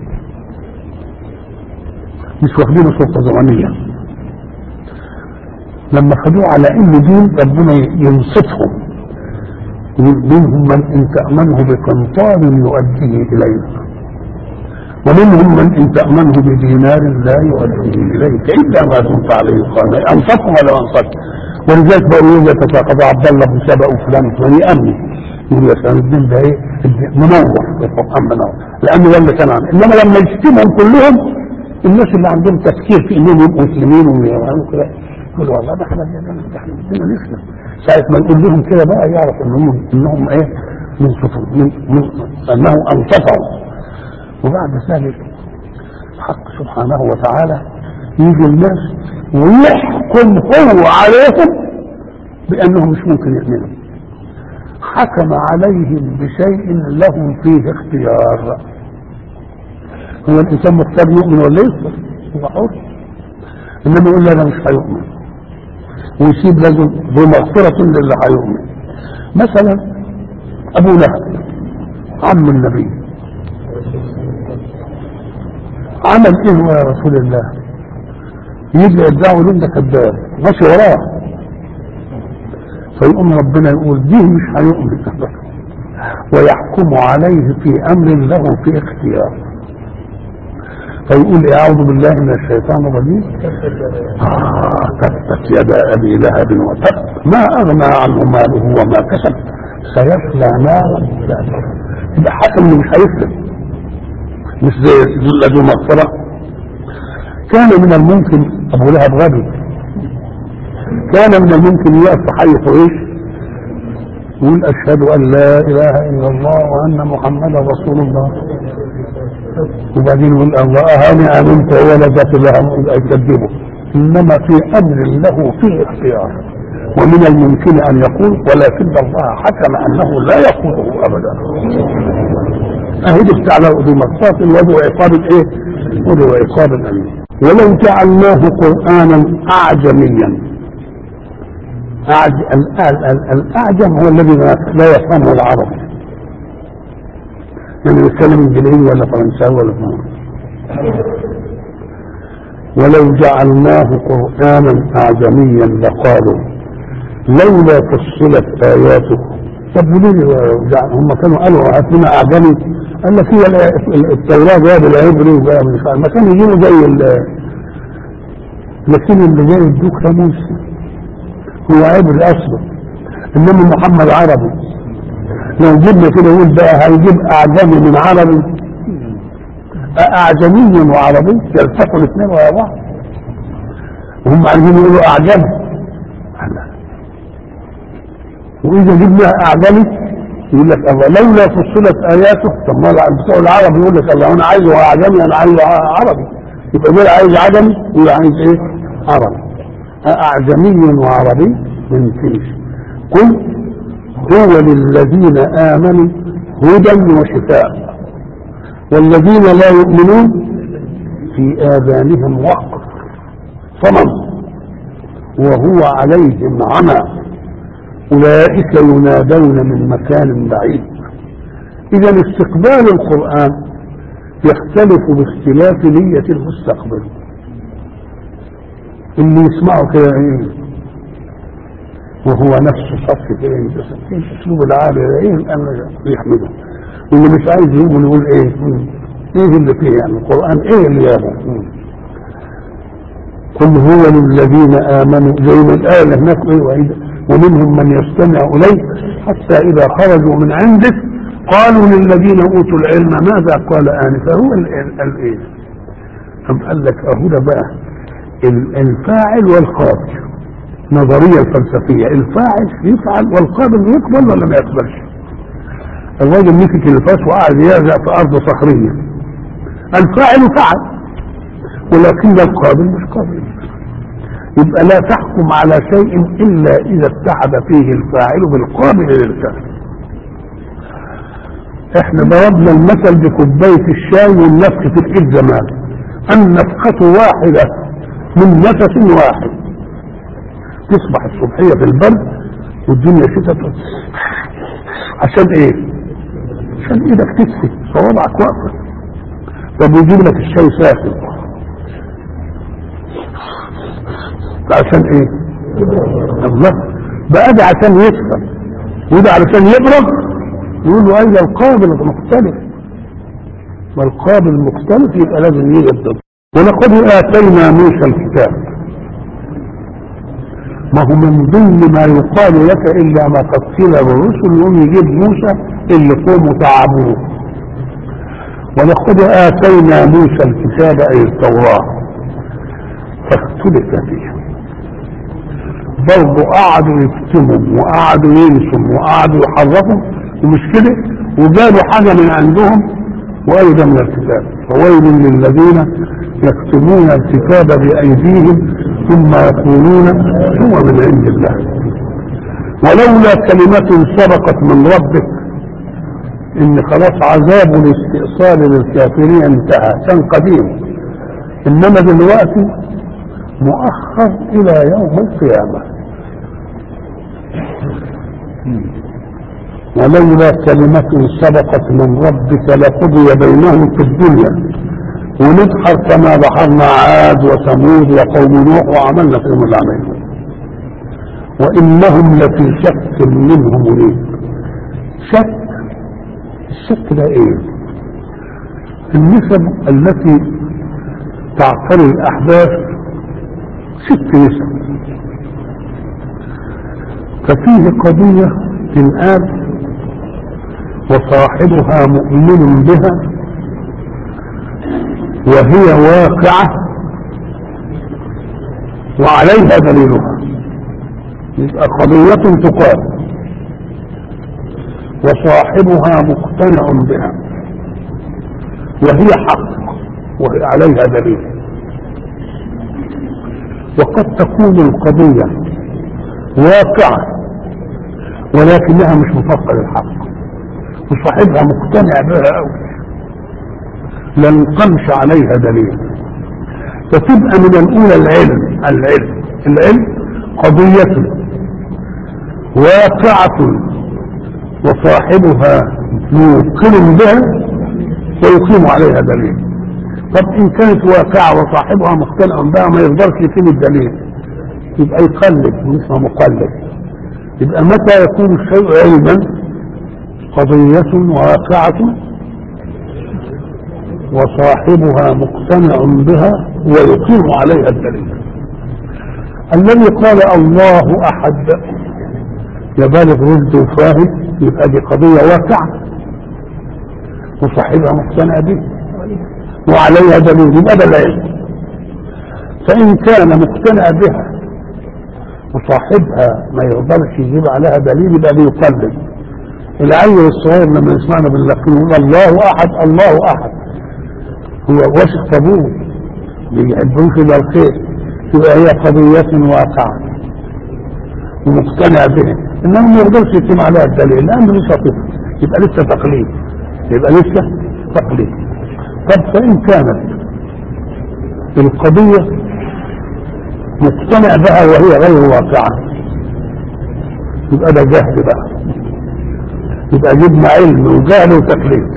مش واخدينه سلطه زمنيه لما خدوه على انه دين ربنا ينصفهم منهم من ان تأمنه بقنطار يؤديه اليك ومنهم من ان تأمنه بدينار لا يؤديه اليك الا ما دمت عليه قائما انصفهم ولا انصفهم ولذلك بقوا يوم يتساقط عبد الله بن سبأ وفلان وفلان يأمن يقول يا سلام الدين ده ايه منور القرآن منور لانه ده اللي كان عنه انما لما يجتمعوا كلهم الناس اللي عندهم تفكير في انهم يبقوا مسلمين ويعملوا كده يقولوا والله ده احنا ده احنا بدنا نسلم ساعة ما نقول لهم كده بقى يعرف انهم انهم ايه من صفر من, من انه انصفوا وبعد ذلك الحق سبحانه وتعالى يجي الناس ويحكم هو عليهم بانهم مش ممكن يؤمنوا حكم عليهم بشيء لهم فيه اختيار هو الانسان مختار يؤمن ولا يكفر هو حر انما يقول لا انا مش هيؤمن ويسيب لازم بمغفرة للي هيؤمن مثلا ابو لهب عم النبي عمل ايه هو يا رسول الله يجي يدعوا له ده كذاب ماشي وراه فيقوم ربنا يقول دي مش هيؤمن ابدا ويحكم عليه في امر له في اختيار فيقول اعوذ بالله من الشيطان الرجيم آه تبت يدا ابي لهب وتب ما اغنى عنه ماله وما كسب سيصلى نارا ده حكم مش هيسلم مش زي ذو مغفره كان من الممكن ابو لهب غبي كان من الممكن يقف في حي قريش يقول اشهد ان لا اله الا الله وان محمدا رسول الله وبعدين يقول الله هاني امنت ولا ذات لها يكذبه انما في امر له فيه اختيار ومن الممكن ان يقول ولكن الله حكم انه لا يقوله ابدا اهي بتاع له ذو مقصات وذو عقاب ايه؟ وذو عقاب اليم ولو جعلناه قرانا اعجميا أعج... ال... ال... ال... الاعجم هو الذي لا يفهمه العرب يعني يتكلم انجليزي ولا فرنساوي ولا فرنساوي ولو جعلناه قرانا اعجميا لقالوا لولا فصلت اياته طب ليه هم كانوا قالوا هات لنا اعجمي قال لك هي التوراه جايه بالعبري وجايه مش عارف ما كان يجيبوا زي لكن اللي جاي يدوك ده موسى هو عبري اصلا انما محمد عربي لو جبنا كده يقول بقى هيجيب اعجمي من عربي اعجمي وعربي يلتقوا الاثنين ورا بعض وهم عايزين يقولوا اعجمي واذا جبنا اعجمي يقول لك الله لولا فصلت اياته طب ما بتوع العرب يقول لك الله انا عايزه اعجمي انا عايزه عربي يبقى دول عايز عجمي يقول عايز ايه عربي اعجمي وعربي من فيش قل هو للذين امنوا هدى وشفاء والذين لا يؤمنون في اذانهم وقر صمم وهو عليهم عمى أولئك ينادون من مكان بعيد إذا استقبال القرآن يختلف باختلاف نية المستقبل اللي يسمعه كده ايه وهو نفسه صف كده ايه اسلوب العالي ايه انا يحمده واللي مش عايز يقول يقول ايه ايه اللي فيه يعني القرآن ايه اللي يابه قل هو للذين امنوا زي ما الآية هناك ايه وعيدة ومنهم من يستمع إليك حتى إذا خرجوا من عندك قالوا للذين أوتوا العلم ماذا قال آنفا هو الإيه طب قال لك أهو ده بقى الفاعل والقابل نظرية الفلسفية الفاعل يفعل والقابل يقبل ولا ما يقبلش الراجل مسك الفاس وقعد يرجع في أرض صخرية الفاعل فعل ولكن القابل مش قابل يبقى لا تحكم على شيء الا اذا اتحد فيه الفاعل بالقابل للفعل احنا ضربنا المثل بكوبايه الشاي والنفخ في الايد زمان النفخه واحده من نفس واحد تصبح الصبحيه في البرد والدنيا شتاء عشان ايه؟ عشان ايدك تكفي صوابعك واقفه طب يجيب لك الشاي ساخن عشان ايه الله بقى ده عشان يسخن وده علشان يبرد يقول له اين القابل مختلف والقابل مختلف يبقى لازم يجدد ولقد اتينا موسى الكتاب ما هو من ضمن ما يقال لك الا ما قد قيل بالرسل يقوم يجيب موسى اللي قوموا تعبوه ولقد اتينا موسى الكتاب اي التوراه فاختلف فيه برضه قعدوا يكتموا وقعدوا ينسوا وقعدوا يحرفوا ومش كده وجابوا حاجه من عندهم وقالوا ده من الكتاب فويل للذين يكتمون الكتاب بايديهم ثم يقولون هو من عند الله ولولا كلمة سبقت من ربك ان خلاص عذاب الاستئصال للكافرين انتهى كان قديم انما دلوقتي مؤخر الى يوم القيامة ولولا كلمة سبقت من ربك لقضي بينهم في الدنيا ونبحر كما بحرنا عاد وثمود وقوم نوح وعملنا فيهم العمل وانهم لفي شك منه مريب شك الشك ده ايه النسب التي تعتري الاحداث ست نسب ففيه قضية تنقال وصاحبها مؤمن بها وهي واقعة وعليها دليلها يبقى قضية تقال وصاحبها مقتنع بها وهي حق وهي عليها دليل وقد تكون القضية واقعة ولكنها مش مطابقة للحق وصاحبها مقتنع بها أوي لا انقمش عليها دليل فتبقى من الأولى العلم العلم العلم قضية واقعة وصاحبها موقن بها ويقيم عليها دليل طب ان كانت واقعة وصاحبها مقتنع بها ما يقدرش يقيم الدليل يبقى يقلد واسمه مقلد يبقى متى يكون الشيء علما قضية واقعة وصاحبها مقتنع بها ويقيم عليها الدليل الذي قال الله احد يبالغ رشد وفاهم يبقى دي قضية واقعة وصاحبها مقتنع به وعليها دليل يبقى ده العلم فإن كان مقتنع بها وصاحبها ما يقدرش يجيب عليها دليل يبقى بيقلد العيل الصغير لما يسمعنا باللقين يقول الله احد الله احد هو واثق ابوه بيحبوش الى الخير يبقى هي قضية واقعة ومقتنع بها انما ما يقدرش يتم عليها الدليل لانه لسه طفل يبقى لسه تقليد يبقى لسه تقليد طب فان كانت القضية مقتنع بها وهي غير واقعة يبقى ده جهل بقى يبقى جبنا علم وجهل وتقليد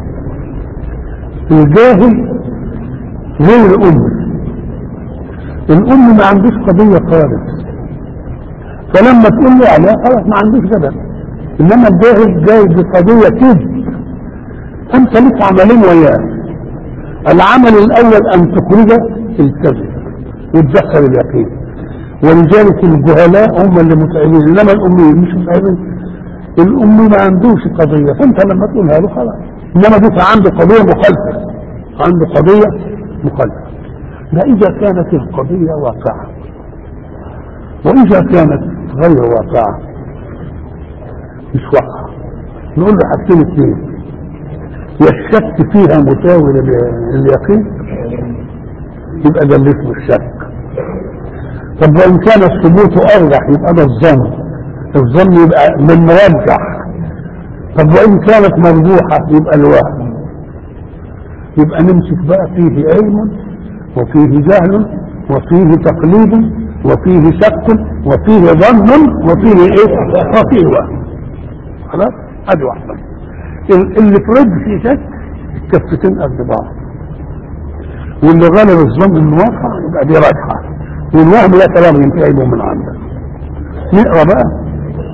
الجاهل غير الأم الأم ما عندوش قضية خالص فلما تقول له عليها خلاص ما عندوش جدل إنما الجاهل جاي بقضية كذب أنت لك عملين وياه العمل الأول أن تخرج الكذب وتدخل اليقين ولذلك الجهلاء هم اللي متعبين انما الاميين مش متعبين الامي ما عندوش قضيه فانت لما تقولها له خلاص انما ده عنده قضيه مخالفه عنده قضيه مخالفه ده اذا كانت القضيه واقعه واذا كانت غير واقعه مش واقعه نقول له حاجتين اثنين يا الشك فيها مساوي لليقين يبقى ده اللي اسمه الشك طب وان كان الثبوت ارجح يبقى ده الظن الظن يبقى من مرجح طب وان كانت مرجوحه يبقى الوهم يبقى نمسك بقى فيه علم وفيه جهل وفيه تقليد وفيه شك وفيه ظن وفيه ايه وفيه وهم خلاص ادي واحده اللي فرد في شك الكفتين قد بعض واللي غالب الظن انه واقع يبقى دي راجحه والوهم لا كلام ينتهي من عندك نقرا بقى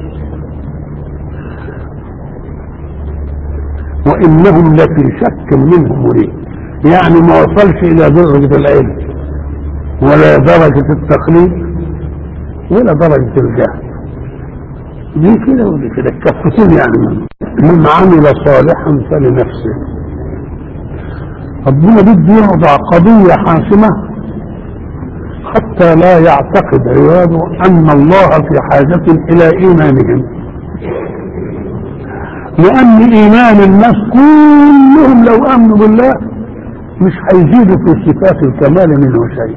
وانهم لفي شك منه مريب يعني ما وصلش الى درجه العلم ولا درجه التقليد ولا درجه الجهل دي كده ودي كده الكفتين يعني من عمل صالحا فلنفسه ربنا بده يوضع قضيه حاسمه حتى لا يعتقد عباده ان الله في حاجة الى ايمانهم لان ايمان الناس كلهم لو امنوا بالله مش هيزيدوا في صفات الكمال منه شيء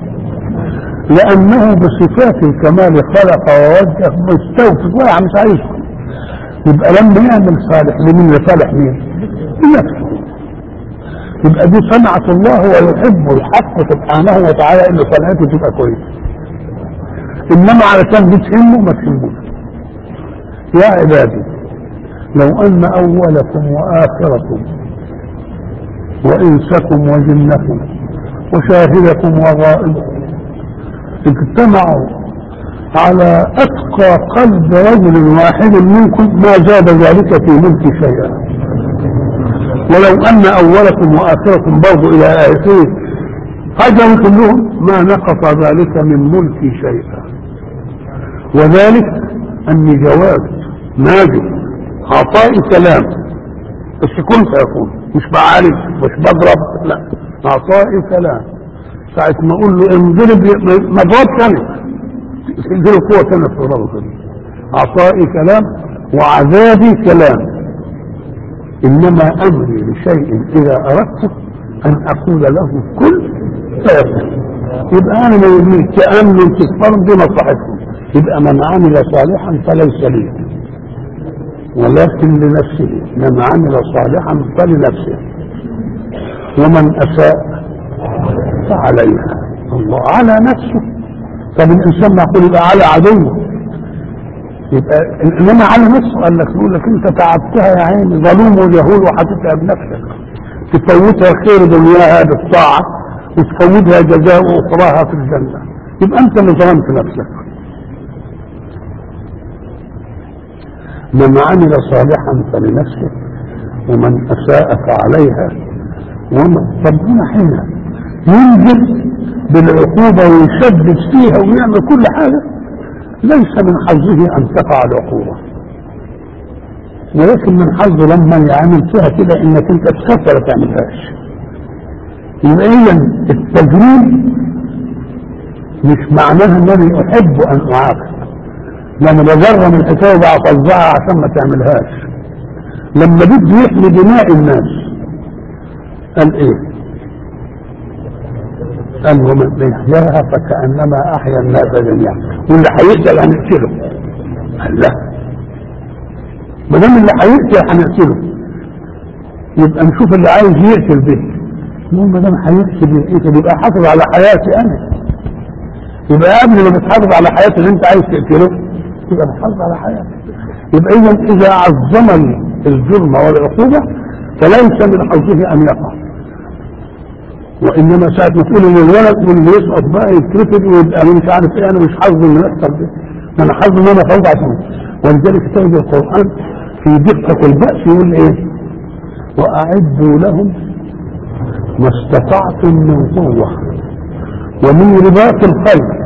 لانه بصفات الكمال خلق ووجه مستوفي واقع مش عايزكم يبقى لما يعمل صالح لمين لصالح مين؟ لنفسه يبقى دي صنعة الله ويحب الحق سبحانه وتعالى ان صنعته تبقى كويسة انما علشان دي تهمه ما تهموش يا عبادي لو ان اولكم واخركم وانسكم وجنكم وشاهدكم وغائبكم اجتمعوا على اتقى قلب رجل واحد منكم ما زاد ذلك في ملك شيئا ولو ان اولكم واخركم برضو الى اخره هجروا كلهم ما نقص ذلك من ملكي شيئا وذلك اني جواد ماجد عطائي كلام بس كن فيكون مش بعالج مش بضرب لا عطائي كلام ساعة ما اقول له انضرب ما اضربش انا تديله قوة كانت في ربه كده عطائي كلام وعذابي كلام إنما أمري لشيء إذا أردته أن أقول له كل فيكون يبقى أنا ما يهمني تأمن تكفروا دي مصلحتكم يبقى من عمل صالحا فليس لي ولكن لنفسه من عمل صالحا فلنفسه ومن أساء فعليها الله على نفسه طب الإنسان ما يقول يبقى على عدوه يبقى انما على نفسه قال لك يقول لك انت تعبتها يا عيني ظلوم وجهول وحطيتها بنفسك تفوتها خير دنياها بالطاعه وتفوتها جزاء اخراها في الجنه يبقى انت اللي ظلمت نفسك من عمل صالحا فلنفسه ومن اساء فعليها ومن ربنا حين ينزل بالعقوبه ويشدد فيها ويعمل كل حاجه ليس من حظه ان تقع العقوبه ولكن من حظه لما يعمل فيها كده انك انت تخاف ولا تعملهاش يبقى اذا التجريم مش معناها انني احب ان اعاقب لما بجرم الحكايه وبفظعها عشان ما تعملهاش لما بده يحمي دماء الناس قال ايه قال ومن يحياها فكانما احيا الناس جميعا واللي هيقتل هنقتله قال لا ما دام اللي هيقتل هنقتله يبقى نشوف اللي عايز يقتل به المهم ما دام هيقتل يقتل يبقى حافظ على حياتي انا يبقى قبل ما بتحافظ على حياة اللي انت عايز تقتله يبقى بتحافظ على حياتك يبقى اذا اذا عظم الجرم والعقوبة فليس من حظه ان يقع وانما ساعة ما تقول ان الولد واللي يسقط بقى يترفد ويبقى انا مش عارف ايه انا مش حظ ان يحصل ده انا حظ ان انا فوضى عشان ولذلك تجد القران في دقة البأس يقول ايه واعدوا لهم ما استطعتم من قوة ومن رباط الخير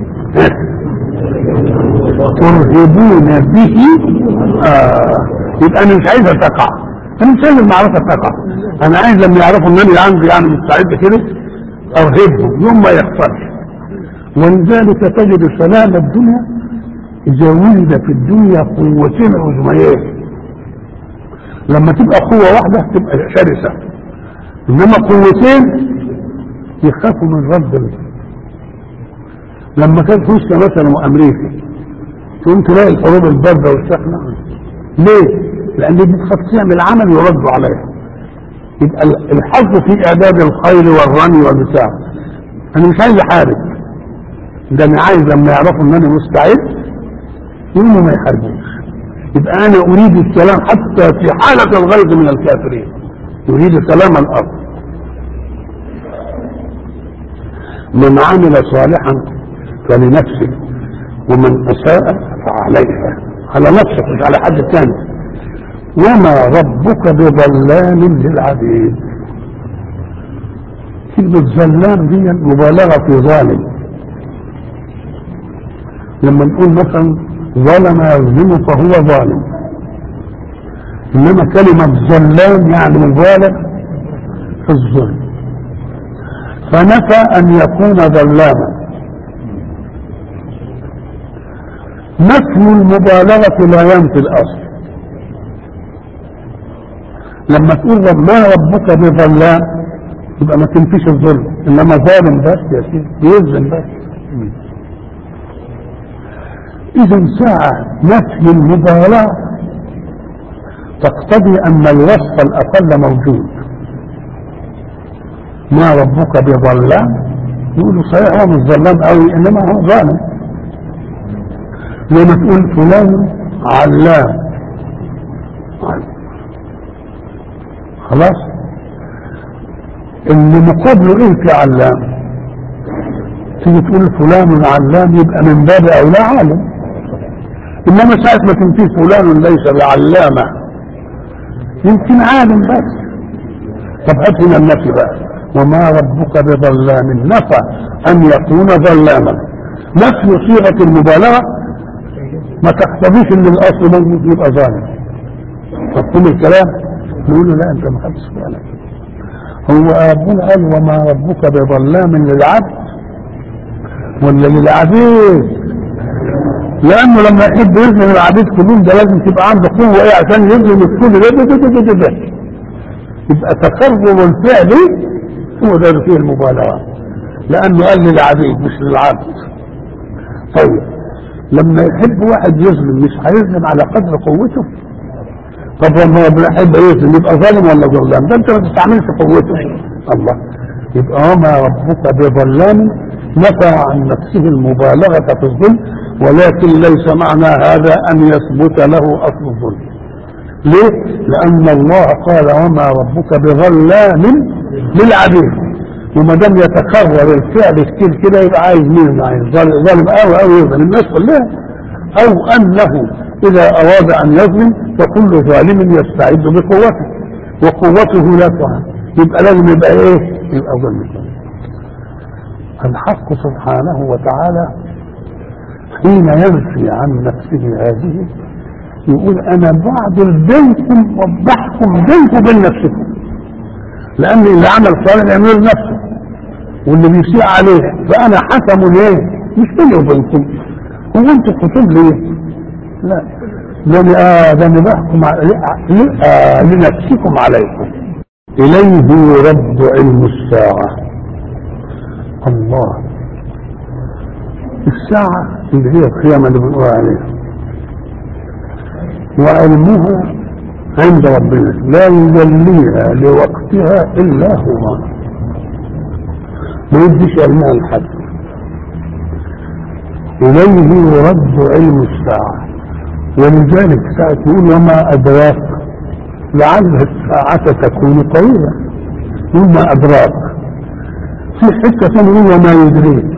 ترهبون به آه يبقى انا مش عايزها تقع انا مش عايز المعركه تقع انا عايز لما يعرفوا ان انا عندي يعني مستعد كده ارهبهم يوم ما يحصلش ولذلك تجد سلام الدنيا اذا ولد في الدنيا قوتين عظميين لما تبقى قوه واحده تبقى شرسه انما قوتين يخافوا من رد الله لما كان روسيا مثلا وامريكا تقوم تلاقي الحروب البارده والسخنه ليه؟ لان دي بتخاف تعمل عمل يردوا عليها يبقى الحظ في اعداد الخيل والرمي والبتاع انا مش عايز احارب ده انا عايز لما يعرفوا ان انا مستعد يقوموا ما يحاربوش يبقى انا اريد السلام حتى في حاله الغيظ من الكافرين يريد سلام الارض من عمل صالحا فلنفسه ومن اساء فعليها على نفسك مش على حد ثاني وما ربك بظلام للعبيد كلمة ظلام دي مبالغة في ظالم لما نقول مثلا ظلم يظلم فهو ظالم انما كلمة ظلام يعني مبالغ في الظلم فنفى ان يكون ظلاما نفي المبالغة لا ينفي الأصل لما تقول رب ما ربك بظلام يبقى ما تنفيش الظلم انما ظالم بس يا سيدي بيظلم بس اذا ساعة نفي المبالاة تقتضي ان الوصف الاقل موجود ما ربك بظلام يقولوا صحيح هو مش ظلام قوي انما هو ظالم زي ما تقول فلان علام خلاص اللي مقابله ايه في علام تيجي تقول فلان علام يبقى من باب اولى عالم انما ساعة ما تنفيه فلان ليس بعلامة يمكن عالم بس طب هات هنا النفي بقى وما ربك بظلام نفى ان يكون ظلاما نفي صيغة المبالغة ما تقتضيش ان الاصل موجود يبقى ظالم مفهوم الكلام نقول له لا انت ما خدتش بالك هو ربنا قال وما ربك بظلام للعبد ولا للعبيد لانه لما يحب يظلم العبيد كلهم ده لازم تبقى عنده قوه ايه عشان يظلم الكل ده ده ده ده, ده, ده. يبقى تكرر الفعل هو ده فيه المبالغه لانه قال للعبيد مش للعبد طيب لما يحب واحد يظلم مش هيظلم على قدر قوته طب لما ربنا يحب يظلم يبقى ظالم ولا ظلام ده انت ما تستعملش قوته الله يبقى وما ربك بظلام نفى عن نفسه المبالغة في الظلم ولكن ليس معنى هذا أن يثبت له أصل الظلم ليه؟ لأن الله قال وما ربك بظلام للعبيد وما دام يتكرر الفعل كتير كده يبقى عايز مين عايز ظالم أو أو يظلم الناس كلها أو أنه إذا أراد أن يظلم فكل ظالم يستعد بقوته وقوته لا تعان يبقى لازم يبقى إيه؟ يبقى ظلم الحق سبحانه وتعالى حين ينفي عن نفسه هذه يقول انا بعدل بينكم وبحكم بينكم وبين نفسكم لان اللي عمل صالح يعمله لنفسه واللي بيسيء عليه فانا حكم ليه مش بيني وبينكم هو انتوا كتب ليه لا ده انا آه ده انا بحكم آه لنفسكم عليكم اليه يرد علم الساعه الله الساعة اللي هي القيامة اللي بنقول عليها وعلمها عند ربنا لا يجليها لوقتها إلا هو ما يديش علمها لحد إليه يرد علم الساعة ولذلك ساعة يقول وما أدراك لعل الساعة تكون قوية وما أدراك في حتة ثانية وما يدريك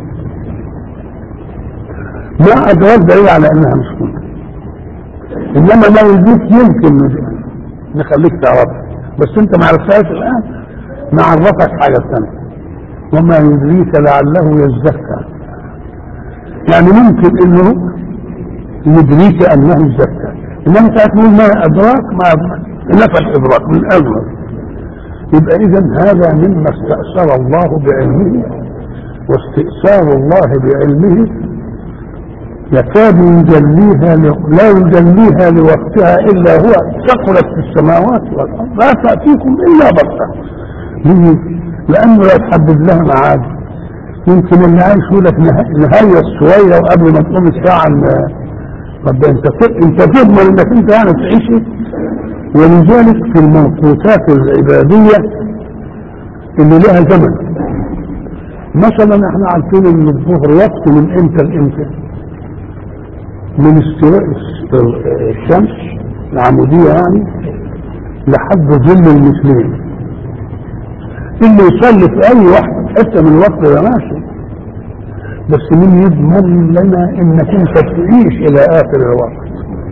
ما أدراك دليل على أنها مش ممكن إنما ما يدريك يمكن نخليك تعرفها بس أنت ما عرفتهاش الآن نعرفك حاجة ثانية وما يدريك لعله يزكى يعني ممكن انه يدريك انه يزكى انما ساعة تقول ما ادراك ما أدراك. نفى الادراك من اول يبقى اذا هذا مما استأثر الله بعلمه واستئثار الله بعلمه يكاد يجليها ل... لا يجليها لوقتها الا هو ثقلت في السماوات والارض لا تاتيكم الا بغته ليه؟ لانه لا تحدد لها ميعاد يمكن اللي عايش يقول لك نهايه شويه وقبل ما تقوم الساعه طب انت انت تضمن انك انت يعني تعيش ولذلك في المنقوطات العباديه اللي لها زمن مثلا احنا عارفين ان الظهر وقت من امتى لامتى من استواء الشمس العموديه يعني لحد ظل المثلين اللي يصلي في اي وقت حته من الوقت ده ماشي بس مين يضمن لنا انك انت تعيش الى اخر الوقت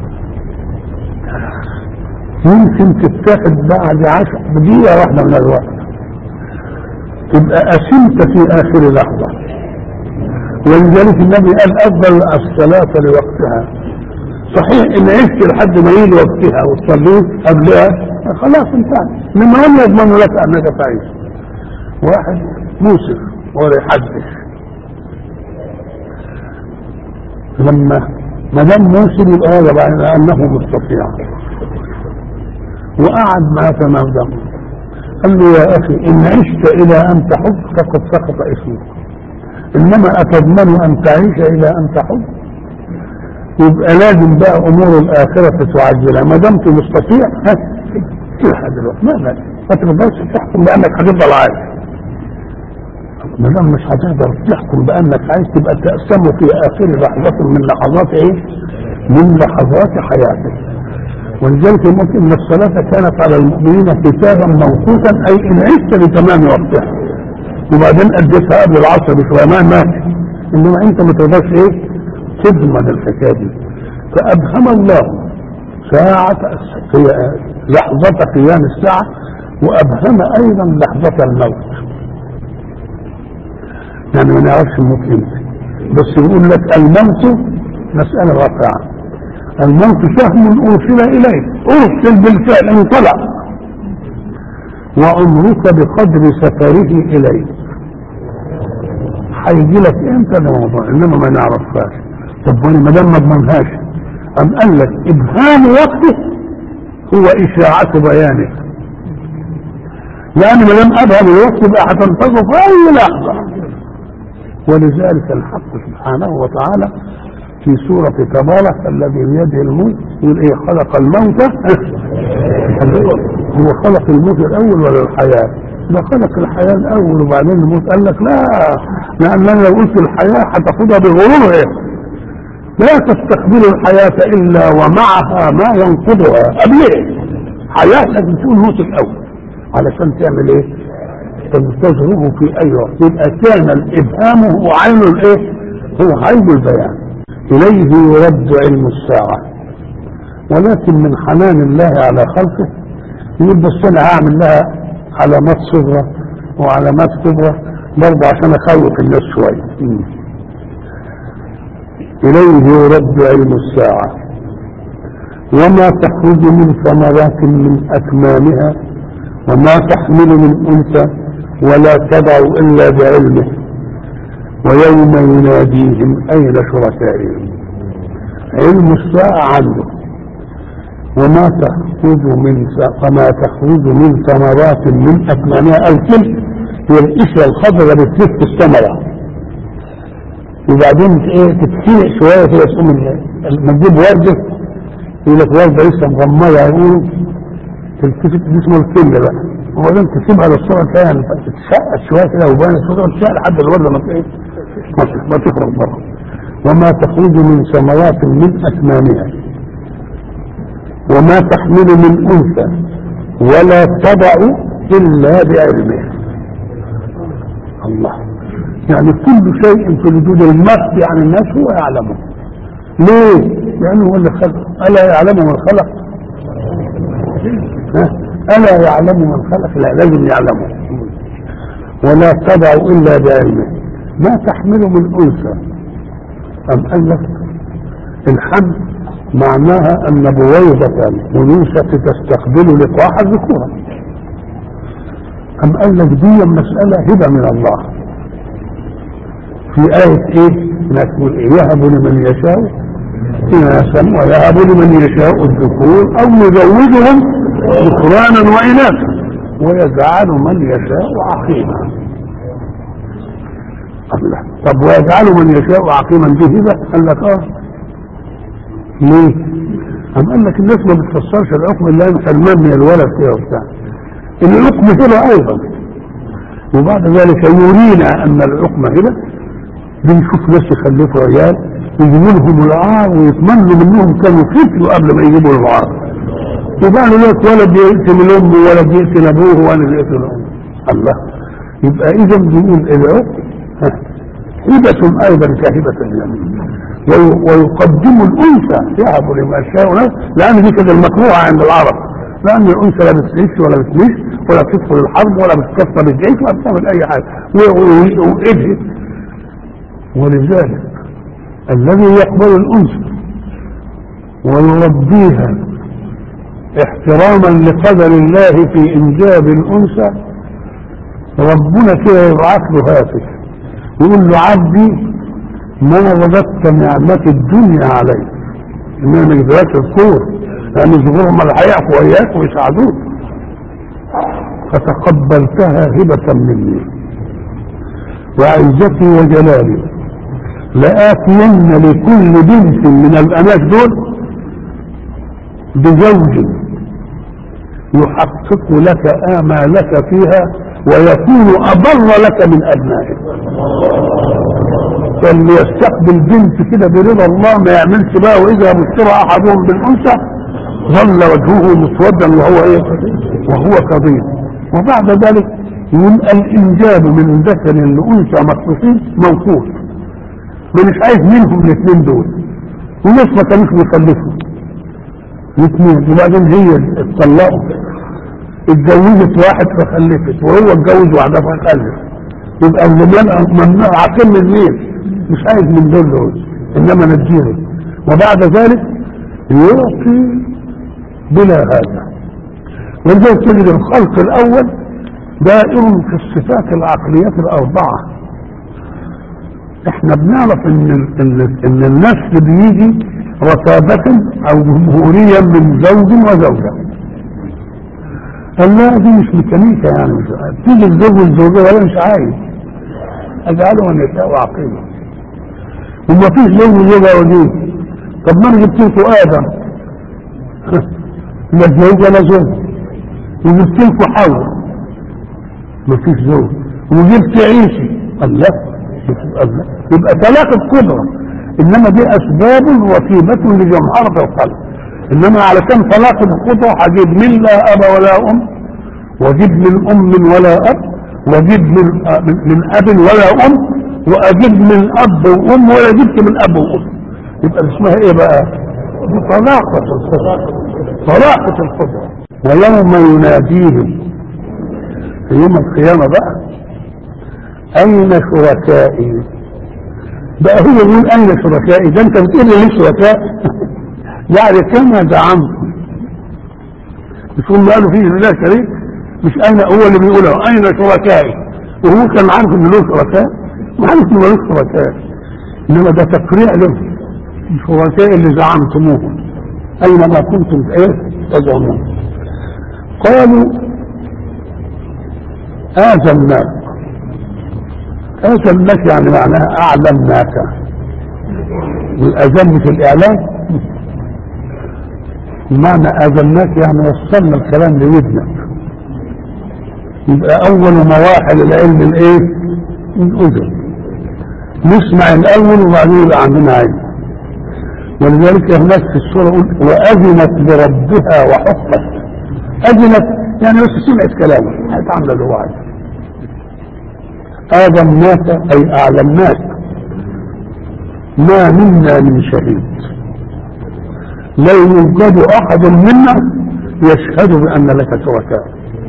يمكن تتاخد بعد عشر دقيقة واحدة من الوقت تبقى أسمت في آخر لحظة ولذلك النبي قال أفضل الصلاة لوقتها صحيح إن عشت لحد ما يجي وقتها وتصليه قبلها خلاص انتهى إنما هم يضمنوا لك أنك تعيش واحد موسف ولا يحدث لما ما دام موسم يبقى واجب على انه مستطيع وقعد معاه تمام دم قال له يا اخي ان عشت الى ان تحب فقد سقط اسمك انما اتضمن ان تعيش الى ان تحب يبقى لازم بقى امور الاخره تعجلها ما دمت مستطيع ها تلحق دلوقتي ما لا ما تقدرش تحكم بانك هتفضل عايش ما دام مش هتقدر تحكم بانك عايز تبقى تقسم في اخر لحظه من لحظات ايه؟ من لحظات حياتك ولذلك ممكن ان الصلاه كانت على المؤمنين كتابا موقوتا اي ان عشت لتمام وقتها وبعدين اديتها قبل العصر بشويه ما مات انما انت ما تقدرش ايه؟ تضمن الحكايه دي فابهم الله ساعة لحظة قيام الساعة وأبهم أيضا لحظة الموت يعني ما نعرفش الموت امتى بس يقول لك الموت مسألة واقعة الموت سهم أرسل إليك أرسل بالفعل انطلق وعمرك بقدر سفره إليك هيجي لك امتى ده موضوع انما ما نعرفهاش طب وانا ما دام ما اضمنهاش ام قال لك ابهام وقته هو اشاعة بيانه لان ما دام ابهم الوقت يبقى هتنتظر في اي لحظة ولذلك الحق سبحانه وتعالى في سورة تبارك الذي بيده الملك يقول ايه خلق الموت هو خلق الموت الاول ولا الحياة ده خلق الحياة الاول وبعدين الموت قال لك لا لان انا لو قلت الحياة هتاخدها بغرورها لا تستقبل الحياة الا ومعها ما ينقضها قبلها حياة لازم تكون موت الاول علشان تعمل ايه تنتظره في اي وقت يبقى كان الابهام هو عين الايه هو عين البيان اليه يرد علم الساعة ولكن من حنان الله على خلقه يقول بس انا هعمل لها علامات صغرى وعلامات كبرى برضه عشان اخوف الناس شويه اليه يرد علم الساعه وما تخرج من ثمرات من اكمامها وما تحمل من انثى ولا تضع الا بعلمه ويوم يناديهم اين شركائهم علم الساعه عنده وما تخرج من وما تخرج من ثمرات من اكمامها الكل هي القشره الخضراء اللي بتلف الثمره وبعدين ايه تتخنق شويه كده تقوم لما تجيب ورده يقول لك ورده لسه مغمضه يقولوا تلتفت دي اسمه الكل بقى وبعدين تسيبها للصوره تلاقيها تتشقق شويه كده وبان الصوره تشقق لحد الورده ما ايه ما تخرج بره وما تخرج من ثمرات من اكمامها وما تحمل من انثى ولا تضع الا بعلمه الله يعني كل شيء في وجود المخفي عن الناس هو يعلمه ليه؟ لانه هو اللي خلق الا يعلم من خلق ها؟ الا يعلم من خلق لا لازم يعلمه ولا تضع الا بعلمه ما تحمل من انثى ام قال لك الحمل معناها ان بويضة انوثة تستقبل لقاح الذكورة ام قال لك دي مسألة هبة من الله في آية ايه نقول إيه؟ يهب لمن يشاء إناثا ويهب لمن يشاء الذكور او يزوجهم ذكرانا واناثا ويجعل من يشاء عقيما الله طب ويجعل من يشاء عقيما دي هبة قال لك اه ليه؟ أم قال لك الناس ما بتفسرش الحكم الا انت المام من الولد كده وبتاع الحكم هبة ايضا وبعد ذلك يرينا ان الحكم هبة بنشوف ناس يخلفوا عيال يجيبوا لهم العار ويتمنوا منهم كانوا خفلوا قبل ما يجيبوا العار وبعد ذلك ولد يقتل الام وولد يقتل ابوه ولد يقتل امه الله يبقى اذا بنقول العقل هبة ايضا كهبة اليمين ويقدم الانثى يهب لما شاء لان دي كده المكروهه عند العرب لان الانثى لا بتعيش ولا بتمشي ولا بتدخل الحرب ولا بتكسر الجيش ولا بتعمل اي حاجه وايدها ولذلك الذي يقبل الانثى ويربيها احتراما لقدر الله في انجاب الانثى ربنا كده يبعث له هاتف يقول له عبدي ما وجدت نعمة الدنيا عليك انما ما يجبركش الكور لان ظهورهم الحياة وياك ويساعدوك فتقبلتها هبة مني وعزتي وجلالي لآتين لكل بنت من البنات دول بزوج يحقق لك آمالك فيها ويكون أبر لك من أبنائك فاللي يستقبل بنت كده برضا الله ما يعملش بقى وإذا بشر أحدهم بالأنثى ظل وجهه مسودا وهو إيه وهو كظيم وبعد ذلك يقول الإنجاب من ذكر لأنثى مخصوصين موقوف ما مش عايز منهم الاثنين دول وناس ما كانوش بيخلفوا الاثنين وبعدين هي اتطلقوا اتجوزت واحد فخلفت وهو اتجوز واحده فخلف يبقى الزمان ممنوع عقل من مين مش عايز من دول دول انما نديله وبعد ذلك يعطي بلا هذا ولذلك تجد الخلق الاول دائر في الصفات العقليات الاربعه احنا بنعرف ان ال- ان ان النسل بيجي رتابة او جمهوريا من زوج وزوجة قال لا دي مش ميكانيكا يعني مش تيجي الزوج والزوجة ولا مش عايز اجعله ان يشاء عقيمة وما فيش زوج وزوجة وجيه طب ما انا جبت لكم ادم لا زوج ولا زوج وجبت لكم حواء ما فيش زوج وجبت عيسى الله الله يبقى تلاقي قدرة انما دي اسباب وسيلة لجمهرة الخلق انما علشان تلاقي القدرة هجيب من لا اب ولا ام واجيب من ام ولا اب واجيب من من, من اب ولا ام واجيب من اب وام ولا جبت من اب وام يبقى اسمها ايه بقى دي طلاقة القدرة طلاقة القدرة ويوم يناديهم في يوم القيامة بقى أين شركائي بقى هو يقول أين شركائي ده أنت بتقول لي شركاء يعني كما زعمت مش هم قالوا فيه لله شريك مش أنا هو اللي بيقول أين شركائي وهو كان عارف إن له شركاء ما عارف إن له شركاء إنما ده تقريع له الشركاء اللي زعمتموهم أينما كنتم إيه تزعمون قالوا آذناك آذناك يعني معناها أعلمناك والأذان في الإعلام معنى آذناك يعني وصلنا الكلام لودنك يبقى أول مراحل العلم الإيه؟ الأذن نسمع الأول وبعدين يبقى عندنا علم ولذلك هناك في السورة يقول وأذنت لربها وحقت أذنت يعني بس سمعت كلامه هتعمل اللي هو عايزه آذناك أي أعلمناك ما منا من شهيد لا يوجد أحد منا يشهد بأن لك شركاء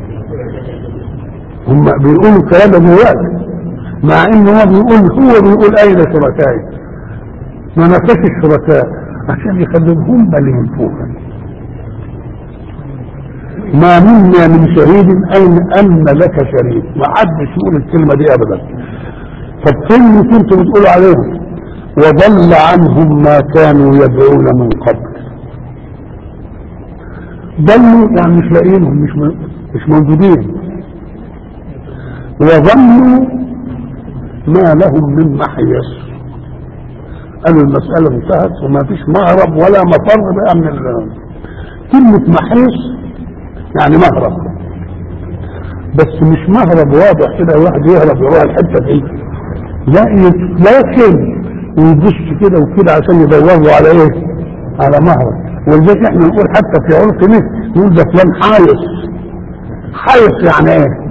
هم بيقولوا كلام دلوقتي مع انه هو بيقول هو بيقول اين شركائي ما نفاش الشركاء عشان يخلوهم بل ينفوها ما منا من شهيد اين ان لك شريك ما حدش يقول الكلمه دي ابدا طب فين اللي كنتوا بتقولوا عليهم وضل عنهم ما كانوا يدعون من قبل ضلوا يعني مش لاقيينهم مش م- مش موجودين وظنوا ما لهم من محيص قالوا المسألة انتهت وما فيش مهرب ولا مفر بقى من ال- كلمة محيص يعني مهرب بس مش مهرب واضح كده واحد يهرب يروح الحتة دي لا لكن ويدش كده وكده عشان يدوروا على ايه على مهرب ولذلك احنا نقول حتى في عرف مصر نقول ده فلان حايص حايص يعني ايه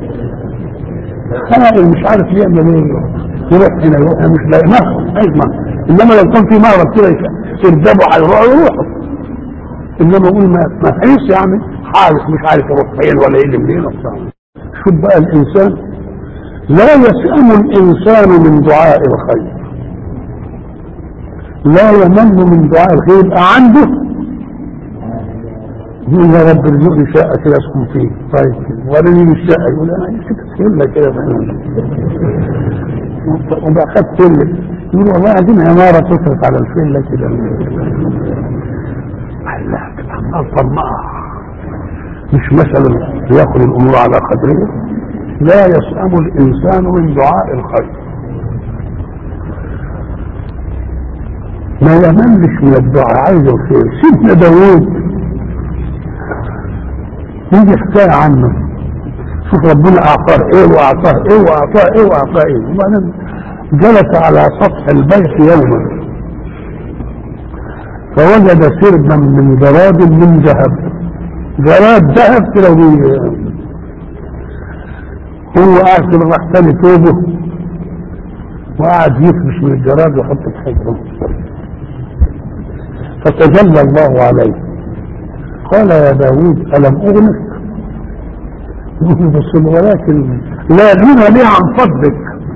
خائن مش عارف يعمل ايه يروح هنا يروح هنا مش لاقي مهرب عايز مهرب انما لو كان في مهرب كده يردبوا هيروحوا يروحوا انما اقول ما ما حيث يعني حارس مش عارف يروح فين ولا ايه اللي منين وبتاع شوف بقى الانسان لا يسأم الانسان من دعاء الخير لا يمن من دعاء الخير يبقى عنده يقول يا رب ارزقني شقه كده اسكن فيه طيب كده وريني من الشقه يقول انا عايز كده كده وبقى خد فيلا يقول والله عايزين عماره تصرف على الفيلا كده لا تبقى عمال طماع مش مثلا ياخذ الامور على قدرها لا يسأم الانسان من دعاء الخير ما يملش من الدعاء عايز الخير سيدنا داوود يجي حكاية عنه شوف ربنا اعطاه ايه واعطاه ايه واعطاه ايه واعطاه ايه وبعدين جلس على سطح البيت يوما فوجد سربا من جراد من ذهب جراد ذهب كده وبي- هو قاعد كده راح تاني توبه وقعد يفرش من الجراد ويحط في حجره فتجلى الله عليه قال يا داود ألم أغنك بس ولكن لا غنى لي عن فضلك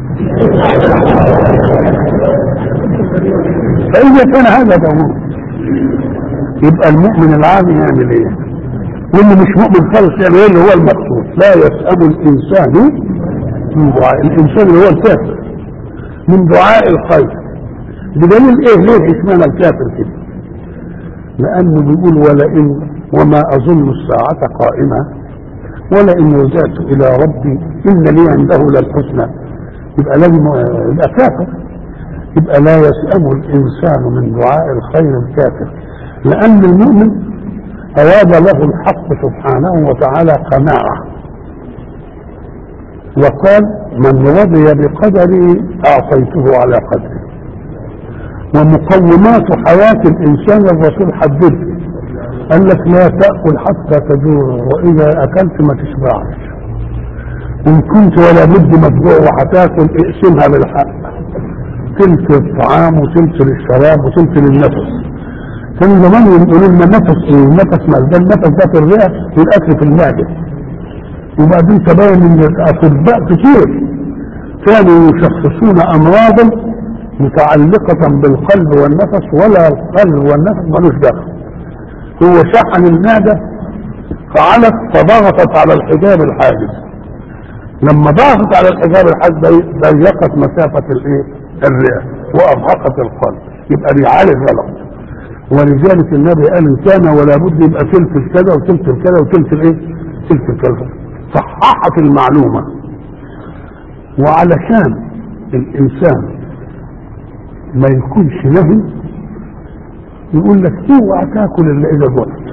فإذا كان هذا داود يبقى المؤمن العادي يعمل ايه واللي مش مؤمن خالص يعمل ايه اللي هو المقصود لا يسأل الإنسان من دعاء الإنسان اللي هو الكافر من دعاء الخير بدليل ايه ليه اشمعنى الكافر كده لانه بيقول ولئن وما اظن الساعة قائمة ولئن رجعت الى ربي ان لي عنده للحسنى يبقى لازم يبقى كافر يبقى لا يسأم الانسان من دعاء الخير الكافر لان المؤمن أراد له الحق سبحانه وتعالى قناعة وقال من رضي بقدري أعطيته على قدره ومقومات حياة الإنسان الرسول حددها قال لك لا تأكل حتى تجوع وإذا أكلت ما تشبعش إن كنت ولا بد مجوع وهتاكل اقسمها بالحق تلت الطعام وتلت للشراب وتلت للنفس كان زمان يقولوا لنا نفس ايه النفس ما ده النفس ده في الرئه والاكل في المعده وبعدين تبين ان الاطباء كتير كانوا يشخصون امراضا متعلقة بالقلب والنفس ولا القلب والنفس ملوش دخل هو شحن المعدة فعلت فضغطت على الحجاب الحاجز لما ضغطت على الحجاب الحاجز ضيقت مسافة الايه الرئة وأضحكت القلب يبقى بيعالج غلط ولذلك النبي قال ان كان ولا بد يبقى تلت كذا وتلت كذا وتلت الايه؟ تلت كذا صححت المعلومه وعلشان الانسان ما يكونش نهي يقول لك اوعى تاكل الا اذا جعت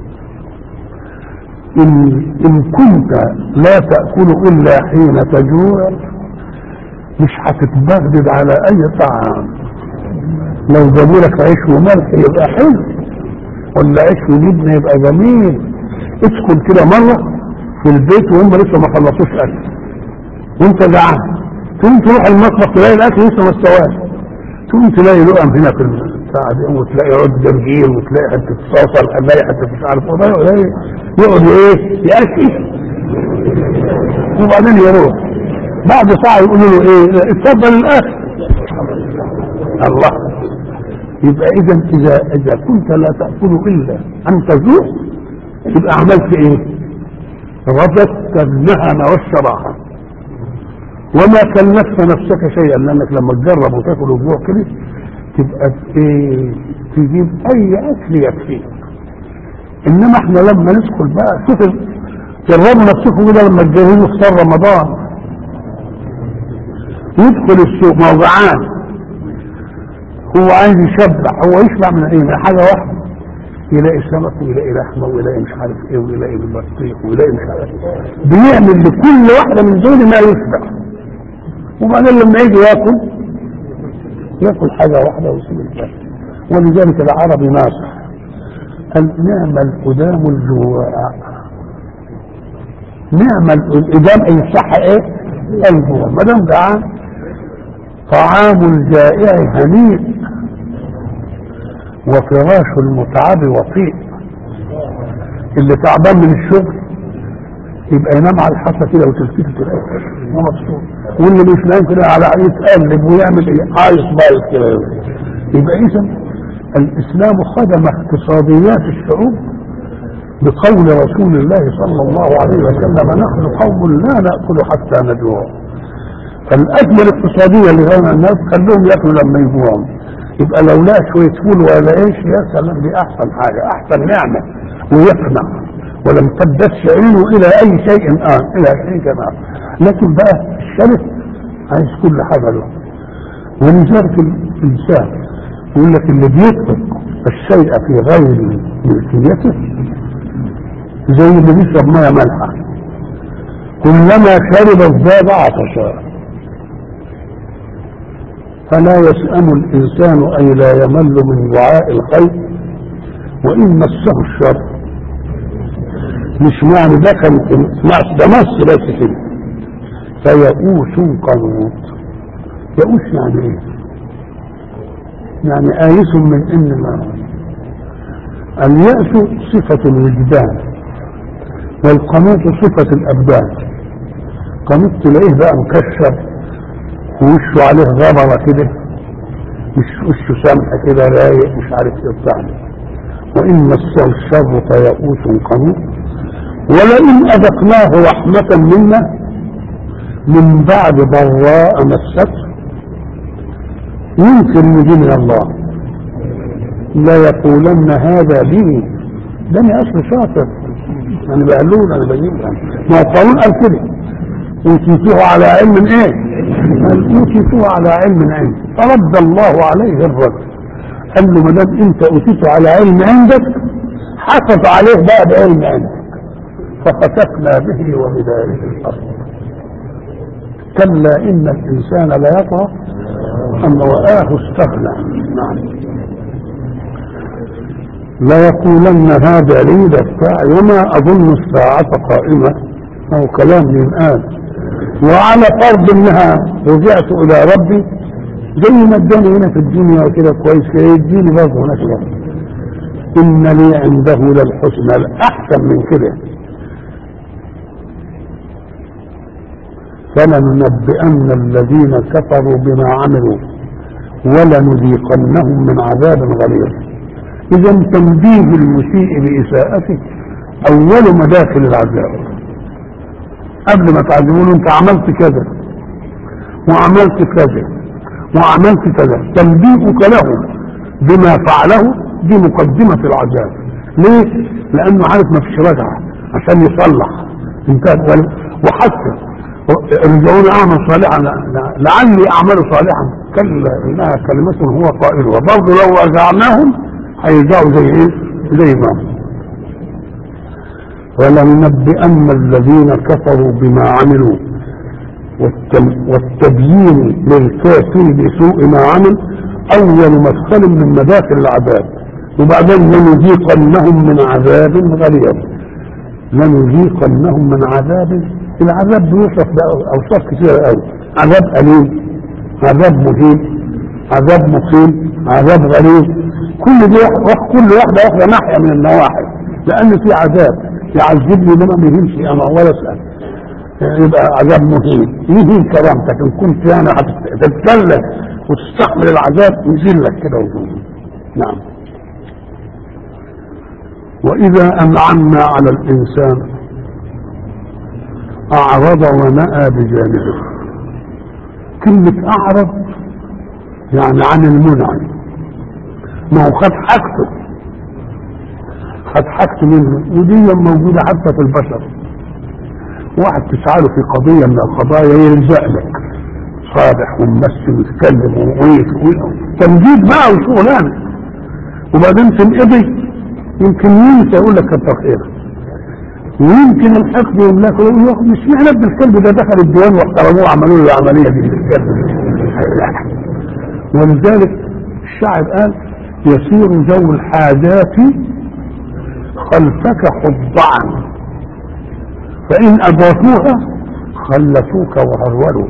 ان ان كنت لا تاكل الا حين تجوع مش هتتبغدد على اي طعام لو جابوا لك عيش وملح يبقى حلو ولا عيش وجبنه يبقى جميل ادخل كده مره في البيت وهم لسه ما خلصوش اكل وانت جعان تقوم تروح المطبخ تلاقي الاكل لسه ما استواش تقوم تلاقي لقم هنا في البتاع دي وتلاقي عود جرجير وتلاقي حته صلصه تلاقي حته مش عارف ايه يقعد ايه ياكل وبعدين يروح بعد ساعه يقولوا له ايه اتفضل الاكل الله يبقى اذا اذا اذا كنت لا تاكل الا ان تجوع يبقى عملت ايه؟ رفضت النهم والشراهه وما كلفت نفسك شيئا لانك لما تجرب وتاكل اسبوع كده تبقى ايه تجيب اي اكل يكفيك انما احنا لما ندخل بقى شوف جربوا نفسكم كده لما تجهزوا فطار رمضان يدخل السوق ما هو جعان هو عايز يشبع هو يشبع من ايه من حاجه واحده يلاقي سمك ويلاقي لحمه ويلاقي مش عارف ايه ويلاقي بطيخ ويلاقي مش عارف ايه بيعمل لكل واحده من دول ما يشبع وبعدين لما يجي ياكل ياكل حاجه واحده ويسيب الباقي ولذلك العربي ناصح قال نعم القدام الجوع نعم القدام اي صح ايه الجوع ما دام جعان طعام الجائع هنيء وفراش المتعب وطيء اللي تعبان من الشغل يبقى ينام على الحصى كده وتلتفت تلاقيه مبسوط واللي مش نايم كده على يتقلب ويعمل ايه عايز بايظ كده يبقى اذا الاسلام خدم اقتصاديات الشعوب بقول رسول الله صلى الله عليه وسلم نحن قوم لا ناكل حتى نجوع فالأزمة الاقتصادية اللي غير الناس خلوهم ياكلوا لما يجوعوا يبقى لو لقى شوية فول ولا ايش يا سلام دي أحسن حاجة أحسن نعمة ويقنع ولم تبدس عينه إلى أي شيء آن إلى شيء كمان لكن بقى الشرف عايز كل حاجة له ولذلك الإنسان يقول لك اللي بيترك الشيء في غير ملكيته زي اللي بيشرب ميه مالحه كلما شرب ازداد عطشا فلا يسأم الإنسان أي لا يمل من دعاء الخير وإن مسه الشر مش معنى ده كان ده مس بس كده فيئوس قنوط يئوس يعني ايه؟ يعني آيس من إن ما اليأس صفة الوجدان والقنوط صفة الأبدان قنوط تلاقيه بقى مكشر ووشه عليه غبرة كده مش وشه سمحة كده رايق مش عارف ايه بتاع وإن مسه الشر فيئوس قنوط ولئن أذقناه رحمة منا من بعد ضراء مسته ينكر ان دي من الله لا يقولن هذا ديني ده انا اصل شاطر انا بقلول انا بجيب ما هو قانون قال كده اوتيتوه على علم ايه؟ قال اوتيتوه على علم عندي فرد الله عليه الرد قال له ما دام انت اوتيته على علم عندك حفظ عليه بقى بعلم عندك فخسفنا به وبداره الارض كلا ان الانسان ليطغى ان رآه استغنى نعم ليقولن هذا لي ده بتاعي وما اظن الساعة قائمة او كلام ينقال وعلى فرض انها رجعت الى ربي زي ما اداني هنا في الدنيا وكده كويس كده يديني برضه هناك برضه ان لي عنده للحسنى الاحسن من كده فلننبئن الذين كفروا بما عملوا ولنذيقنهم من عذاب غليظ اذا تنبيه المسيء باساءته اول مداخل العذاب قبل ما تعلمون انت عملت كذا وعملت كذا وعملت كذا تنبيهك له بما فعله دي مقدمة العذاب ليه؟ لأنه عارف ما فيش رجعة عشان يصلح انتهى وحتى ارجعون اعمل صالحا لعلي اعمل صالحا كلا انها كلمة هو قائلها برضه لو رجعناهم هيرجعوا زي ايه؟ زي ما هم ولننبئن الذين كفروا بما عملوا والتبيين للكافر بسوء ما عمل اول مدخل من مداخل العذاب وبعدين لنذيقنهم من عذاب غليظ لنذيقنهم من عذاب العذاب بيوصف باوصاف كثيره قوي عذاب اليم عذاب مهين عذاب مقيم عذاب غليظ كل دي كل واحده واخده ناحيه من النواحي لان في عذاب يعذبني لما ما يهمش انا ولا اسال يبقى عذاب مهين يهين كرامتك ان كنت يعني هتتكلم وتستحمل العذاب يذلك كده وجوده نعم واذا انعمنا على الانسان اعرض ونأى بجانبه كلمة اعرض يعني عن المنعم ما هو خد حاجته خد حاجته منه ودي موجودة حتى في البشر واحد تسأله في قضية من القضايا يلزق لك صالح وممثل ويتكلم ويقول تمجيد بقى وشغلانه وبعدين تنقضي يمكن ينسى يقول لك كتر خيرك ويمكن الحقد يقول لك مش معنى ابن الكلب ده دخل الديوان واحترموه وعملوا له العمليه دي بالكلب ولذلك الشاعر قال يسير جو الحاجات خلفك خضعا فإن أدركوها خلفوك وهرولوا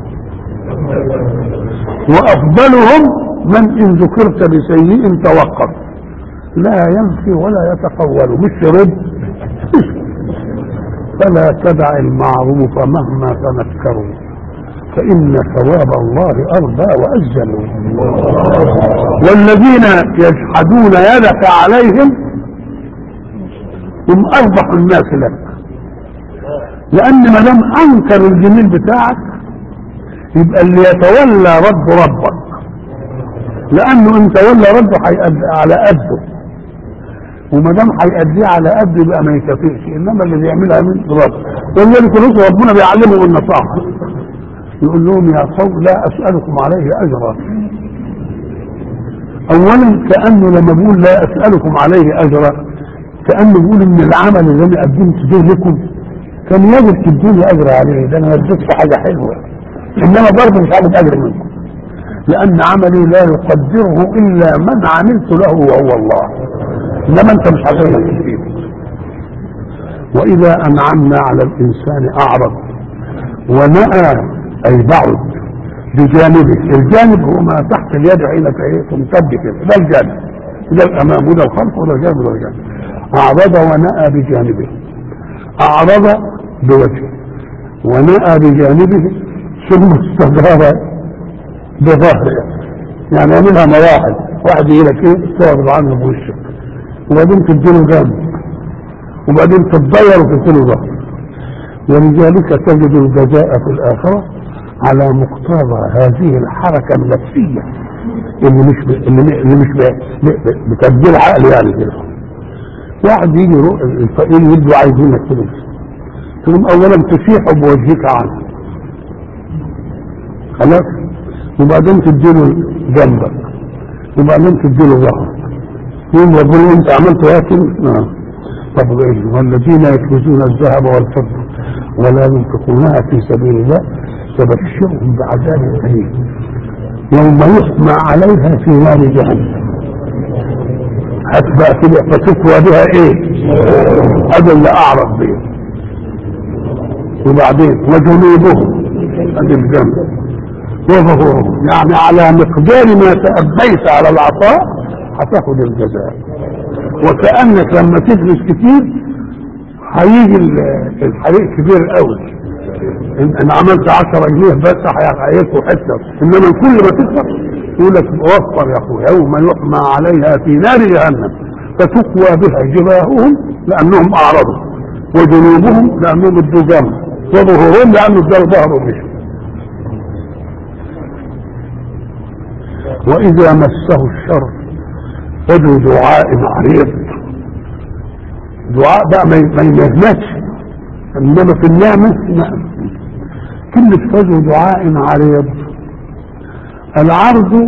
وأفضلهم من إن ذكرت بسيء توقف لا ينفي ولا يتقول مش رد فلا تدع المعروف مهما تنكروا فإن ثواب الله أرضى وأجل والذين يجحدون يدك عليهم هم أربح الناس لك لأن ما دام أنكر الجميل بتاعك يبقى اللي يتولى رب ربك لأنه إن تولى ربه هيأدي على قده وما دام هيأديه على قده يبقى ما يكافئش إنما اللي بيعملها من رب ولذلك الرسل ربنا بيعلمهم النصاحة يقول لهم يا قوم لا أسألكم عليه أجرا أولا كأنه لما بيقول لا أسألكم عليه أجرا كأنه بيقول إن العمل اللي أنا قدمت به لكم كان يجب تدوني أجر عليه ده أنا اديت في حاجة حلوة إنما برضه مش هاخد أجر منكم لأن عملي لا يقدره إلا من عملت له وهو الله إنما أنت مش هتقدر تفيد وإذا أنعمنا على الإنسان أعرض ونأى أي بعد بجانبه الجانب هو ما تحت اليد حين تمتد كده ده الجانب ده الأمام وده الخلف وده الجانب وده الجانب أعرض ونأى بجانبه أعرض بوجهه ونأى بجانبه ثم استدار بظهره يعني يعملها مراحل واحد يجي لك ايه تعرض عنه بوشك وبعدين تديله جنب وبعدين تتضير وتديله ظهر ولذلك تجد الجزاء في الآخرة على مقتضى هذه الحركة النفسية اللي مش ب... اللي, م- اللي مش ب... ب- بتبديل عقل يعني كده واحد يجي يروح الفقير يدوا عايزينك فلوس تقوم اولا تسيح بوجهك عنه خلاص وبعدين تديله جنبك وبعدين تديله ظهرك يقوم يقول انت عملت ياكل آه. طب ايه والذين يكنزون الذهب والفضه ولا ينفقونها في سبيل الله فبشرهم بعذاب اليم يوم يحمى عليها في نار جهنم هتبقى كده فتكوى بها ايه هذا اللي اعرف به وبعدين وجنوبهم هذه الجنة وظهورهم يعني على مقدار ما تأبيت على العطاء هتاخد الجزاء وكأنك لما تدرس كتير هيجي ال- الحريق كبير قوي ان إن عملت 10 جنيه بس هيحرقوا حته انما كل ما تكسب يقول لك وفر يا اخويا يوم يحمى عليها في نار جهنم فتكوى بها جباههم لانهم اعرضوا وجنوبهم لانهم ادوا جنب وظهورهم لانه ادوا ظهر ومشوا واذا مسه الشر فذو دعاء عريض دعاء بقى ما ما يمهمتش انما في النعمه لا. كلمه فذو دعاء عريض العرض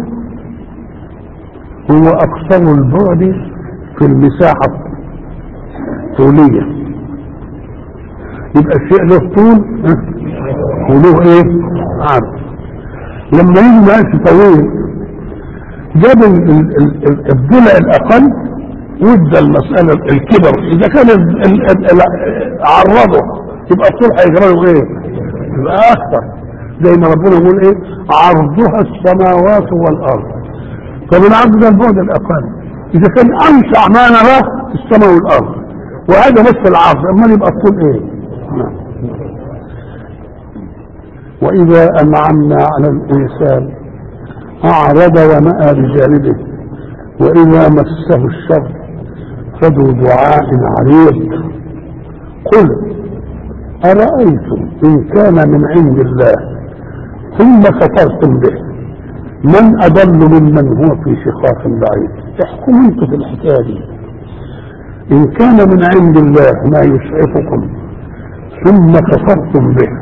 هو اقصر البعد في المساحه الطوليه يبقى الشيء له طول ها، وله ايه عرض لما يجي مقاس طويل جاب ال- ال- ال- ال- الضلع الاقل وادى المساله الكبر اذا كان ال- ال- ال- ال- عرضه يبقى الطول هيجرى له ايه؟ يبقى اكثر زي ما ربنا يقول ايه؟ عرضها السماوات والارض طب العرض ده البعد الاقل اذا كان اوسع ما نراه السماء والارض وهذا بس العرض امال يبقى الطول ايه؟ نعم. واذا انعمنا على الانسان أعرض ونأى بجانبه وإذا مسه الشر فذو دعاء عريض قل أرأيتم إن كان من عند الله ثم كفرتم به من أضل ممن هو في شقاق بعيد احكموا انتم في الحكاية دي إن كان من عند الله ما يسعفكم ثم كفرتم به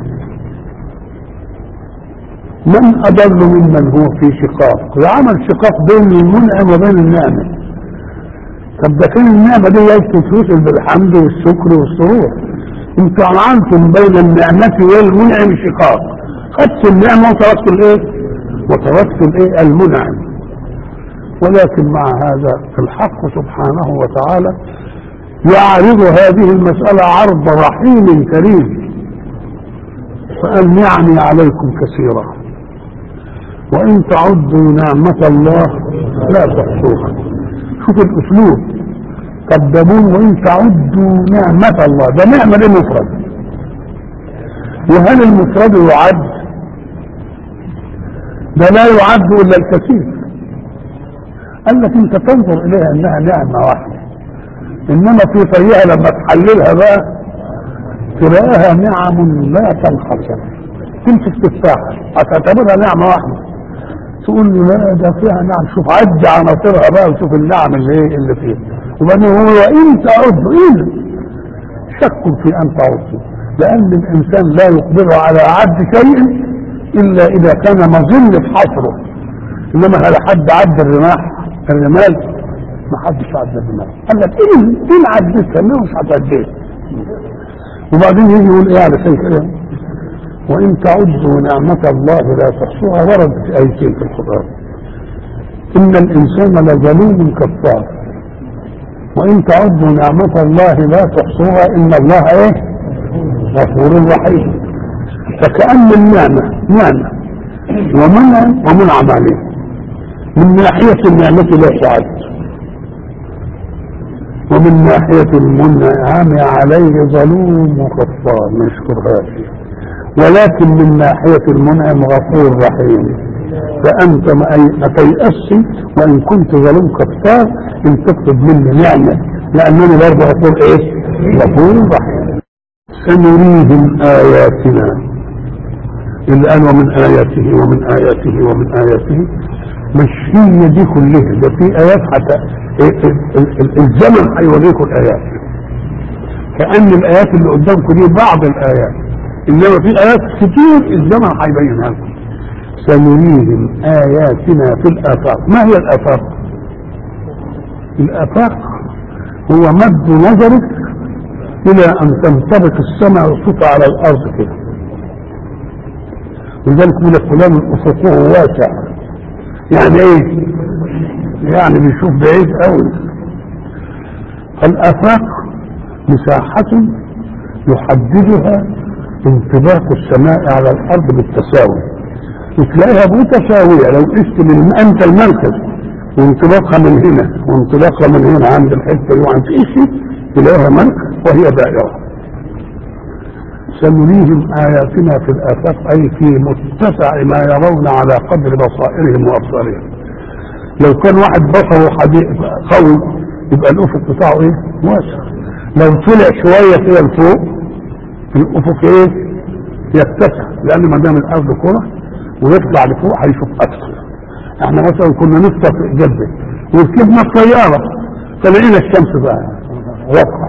من أضل ممن هو في شقاق وعمل شقاق بين المنعم وبين النعمة طب ده كان النعمة دي يجب تتوصل بالحمد والشكر والسرور انتوا عملتم بين النعمة والمنعم شقاق خدتوا النعمة وتركتوا الايه وتركتوا الايه المنعم ولكن مع هذا الحق سبحانه وتعالى يعرض هذه المسألة عرض رحيم كريم فقال نعمي عليكم كثيرا وإن تعدوا نعمة الله لا تحصوها شوف الأسلوب قدمون وإن تعدوا نعمة الله ده نعمة دي مفرد وهل المفرد يعد ده لا يعد إلا الكثير قال لك أنت تنظر إليها أنها نعمة واحدة إنما في طيها لما تحللها بقى تلاقيها نعم لا تنحصر تمسك تفاحة هتعتبرها نعمة واحدة تقول له لا ده فيها نعم شوف عد عناصرها بقى وشوف النعم اللي ايه اللي فيها وبعدين هو وان تعدوا ايه شك في ان تعدوا لان الانسان لا يقدر على عد شيء الا اذا كان مظن في حصره انما هل حد عد الرماح الرمال ما حدش عد الرمال قال لك ايه ان عدتها ما مش هتعديها وبعدين يجي يقول ايه على شيء كده وان تعدوا نعمة الله لا تحصوها ورد في ايتين في القرآن ان الانسان لظلوم كفار وان تعدوا نعمة الله لا تحصوها ان الله ايه غفور رحيم فكأن النعمة نعمة ومنع ومنعم عليه من ناحية النعمة لا تعد ومن ناحية المنعم عليه ظلوم وكفار ما يشكرهاش ولكن من ناحية المنعم غفور رحيم فأنت ما تيأسي وإن كنت ظلوم كفار إن تطلب مني نعمة لأنني برضه غفور إيه؟ غفور رحيم سنريهم آياتنا الآن ومن آياته ومن آياته ومن آياته مش هي دي كلها ده في ايات حتى الزمن هيوريكم الايات كأن الآيات اللي قدامكم دي بعض الآيات إنما في آيات كتير الزمن هيبينها لكم سنريهم آياتنا في الآفاق ما هي الآفاق؟ الآفاق هو مد نظرك إلى أن تنطبق السماء والصوت على الأرض كده لذلك يقول لك فلان أفقه واسع يعني إيه؟ يعني بيشوف بعيد قوي الآفاق مساحة يحددها انطباق السماء على الارض بالتساوي وتلاقيها متساوية لو قست من انت المركز وانطلاقها من هنا وانطلاقها من هنا عند الحتة دي وعند قست تلاقيها مركز وهي دائرة سنريهم آياتنا في الآفاق أي في متسع ما يرون على قدر بصائرهم وأبصارهم لو كان واحد بصره قوي يبقى الأفق بتاعه إيه؟ واسع لو طلع شوية كده لفوق الأفق إيه؟ يتسع لأن ما دام الأرض كرة ويطلع لفوق هيشوف أكثر احنا مثلا كنا نفطر في جدة وركبنا الطيارة فلقينا الشمس بقى واضحة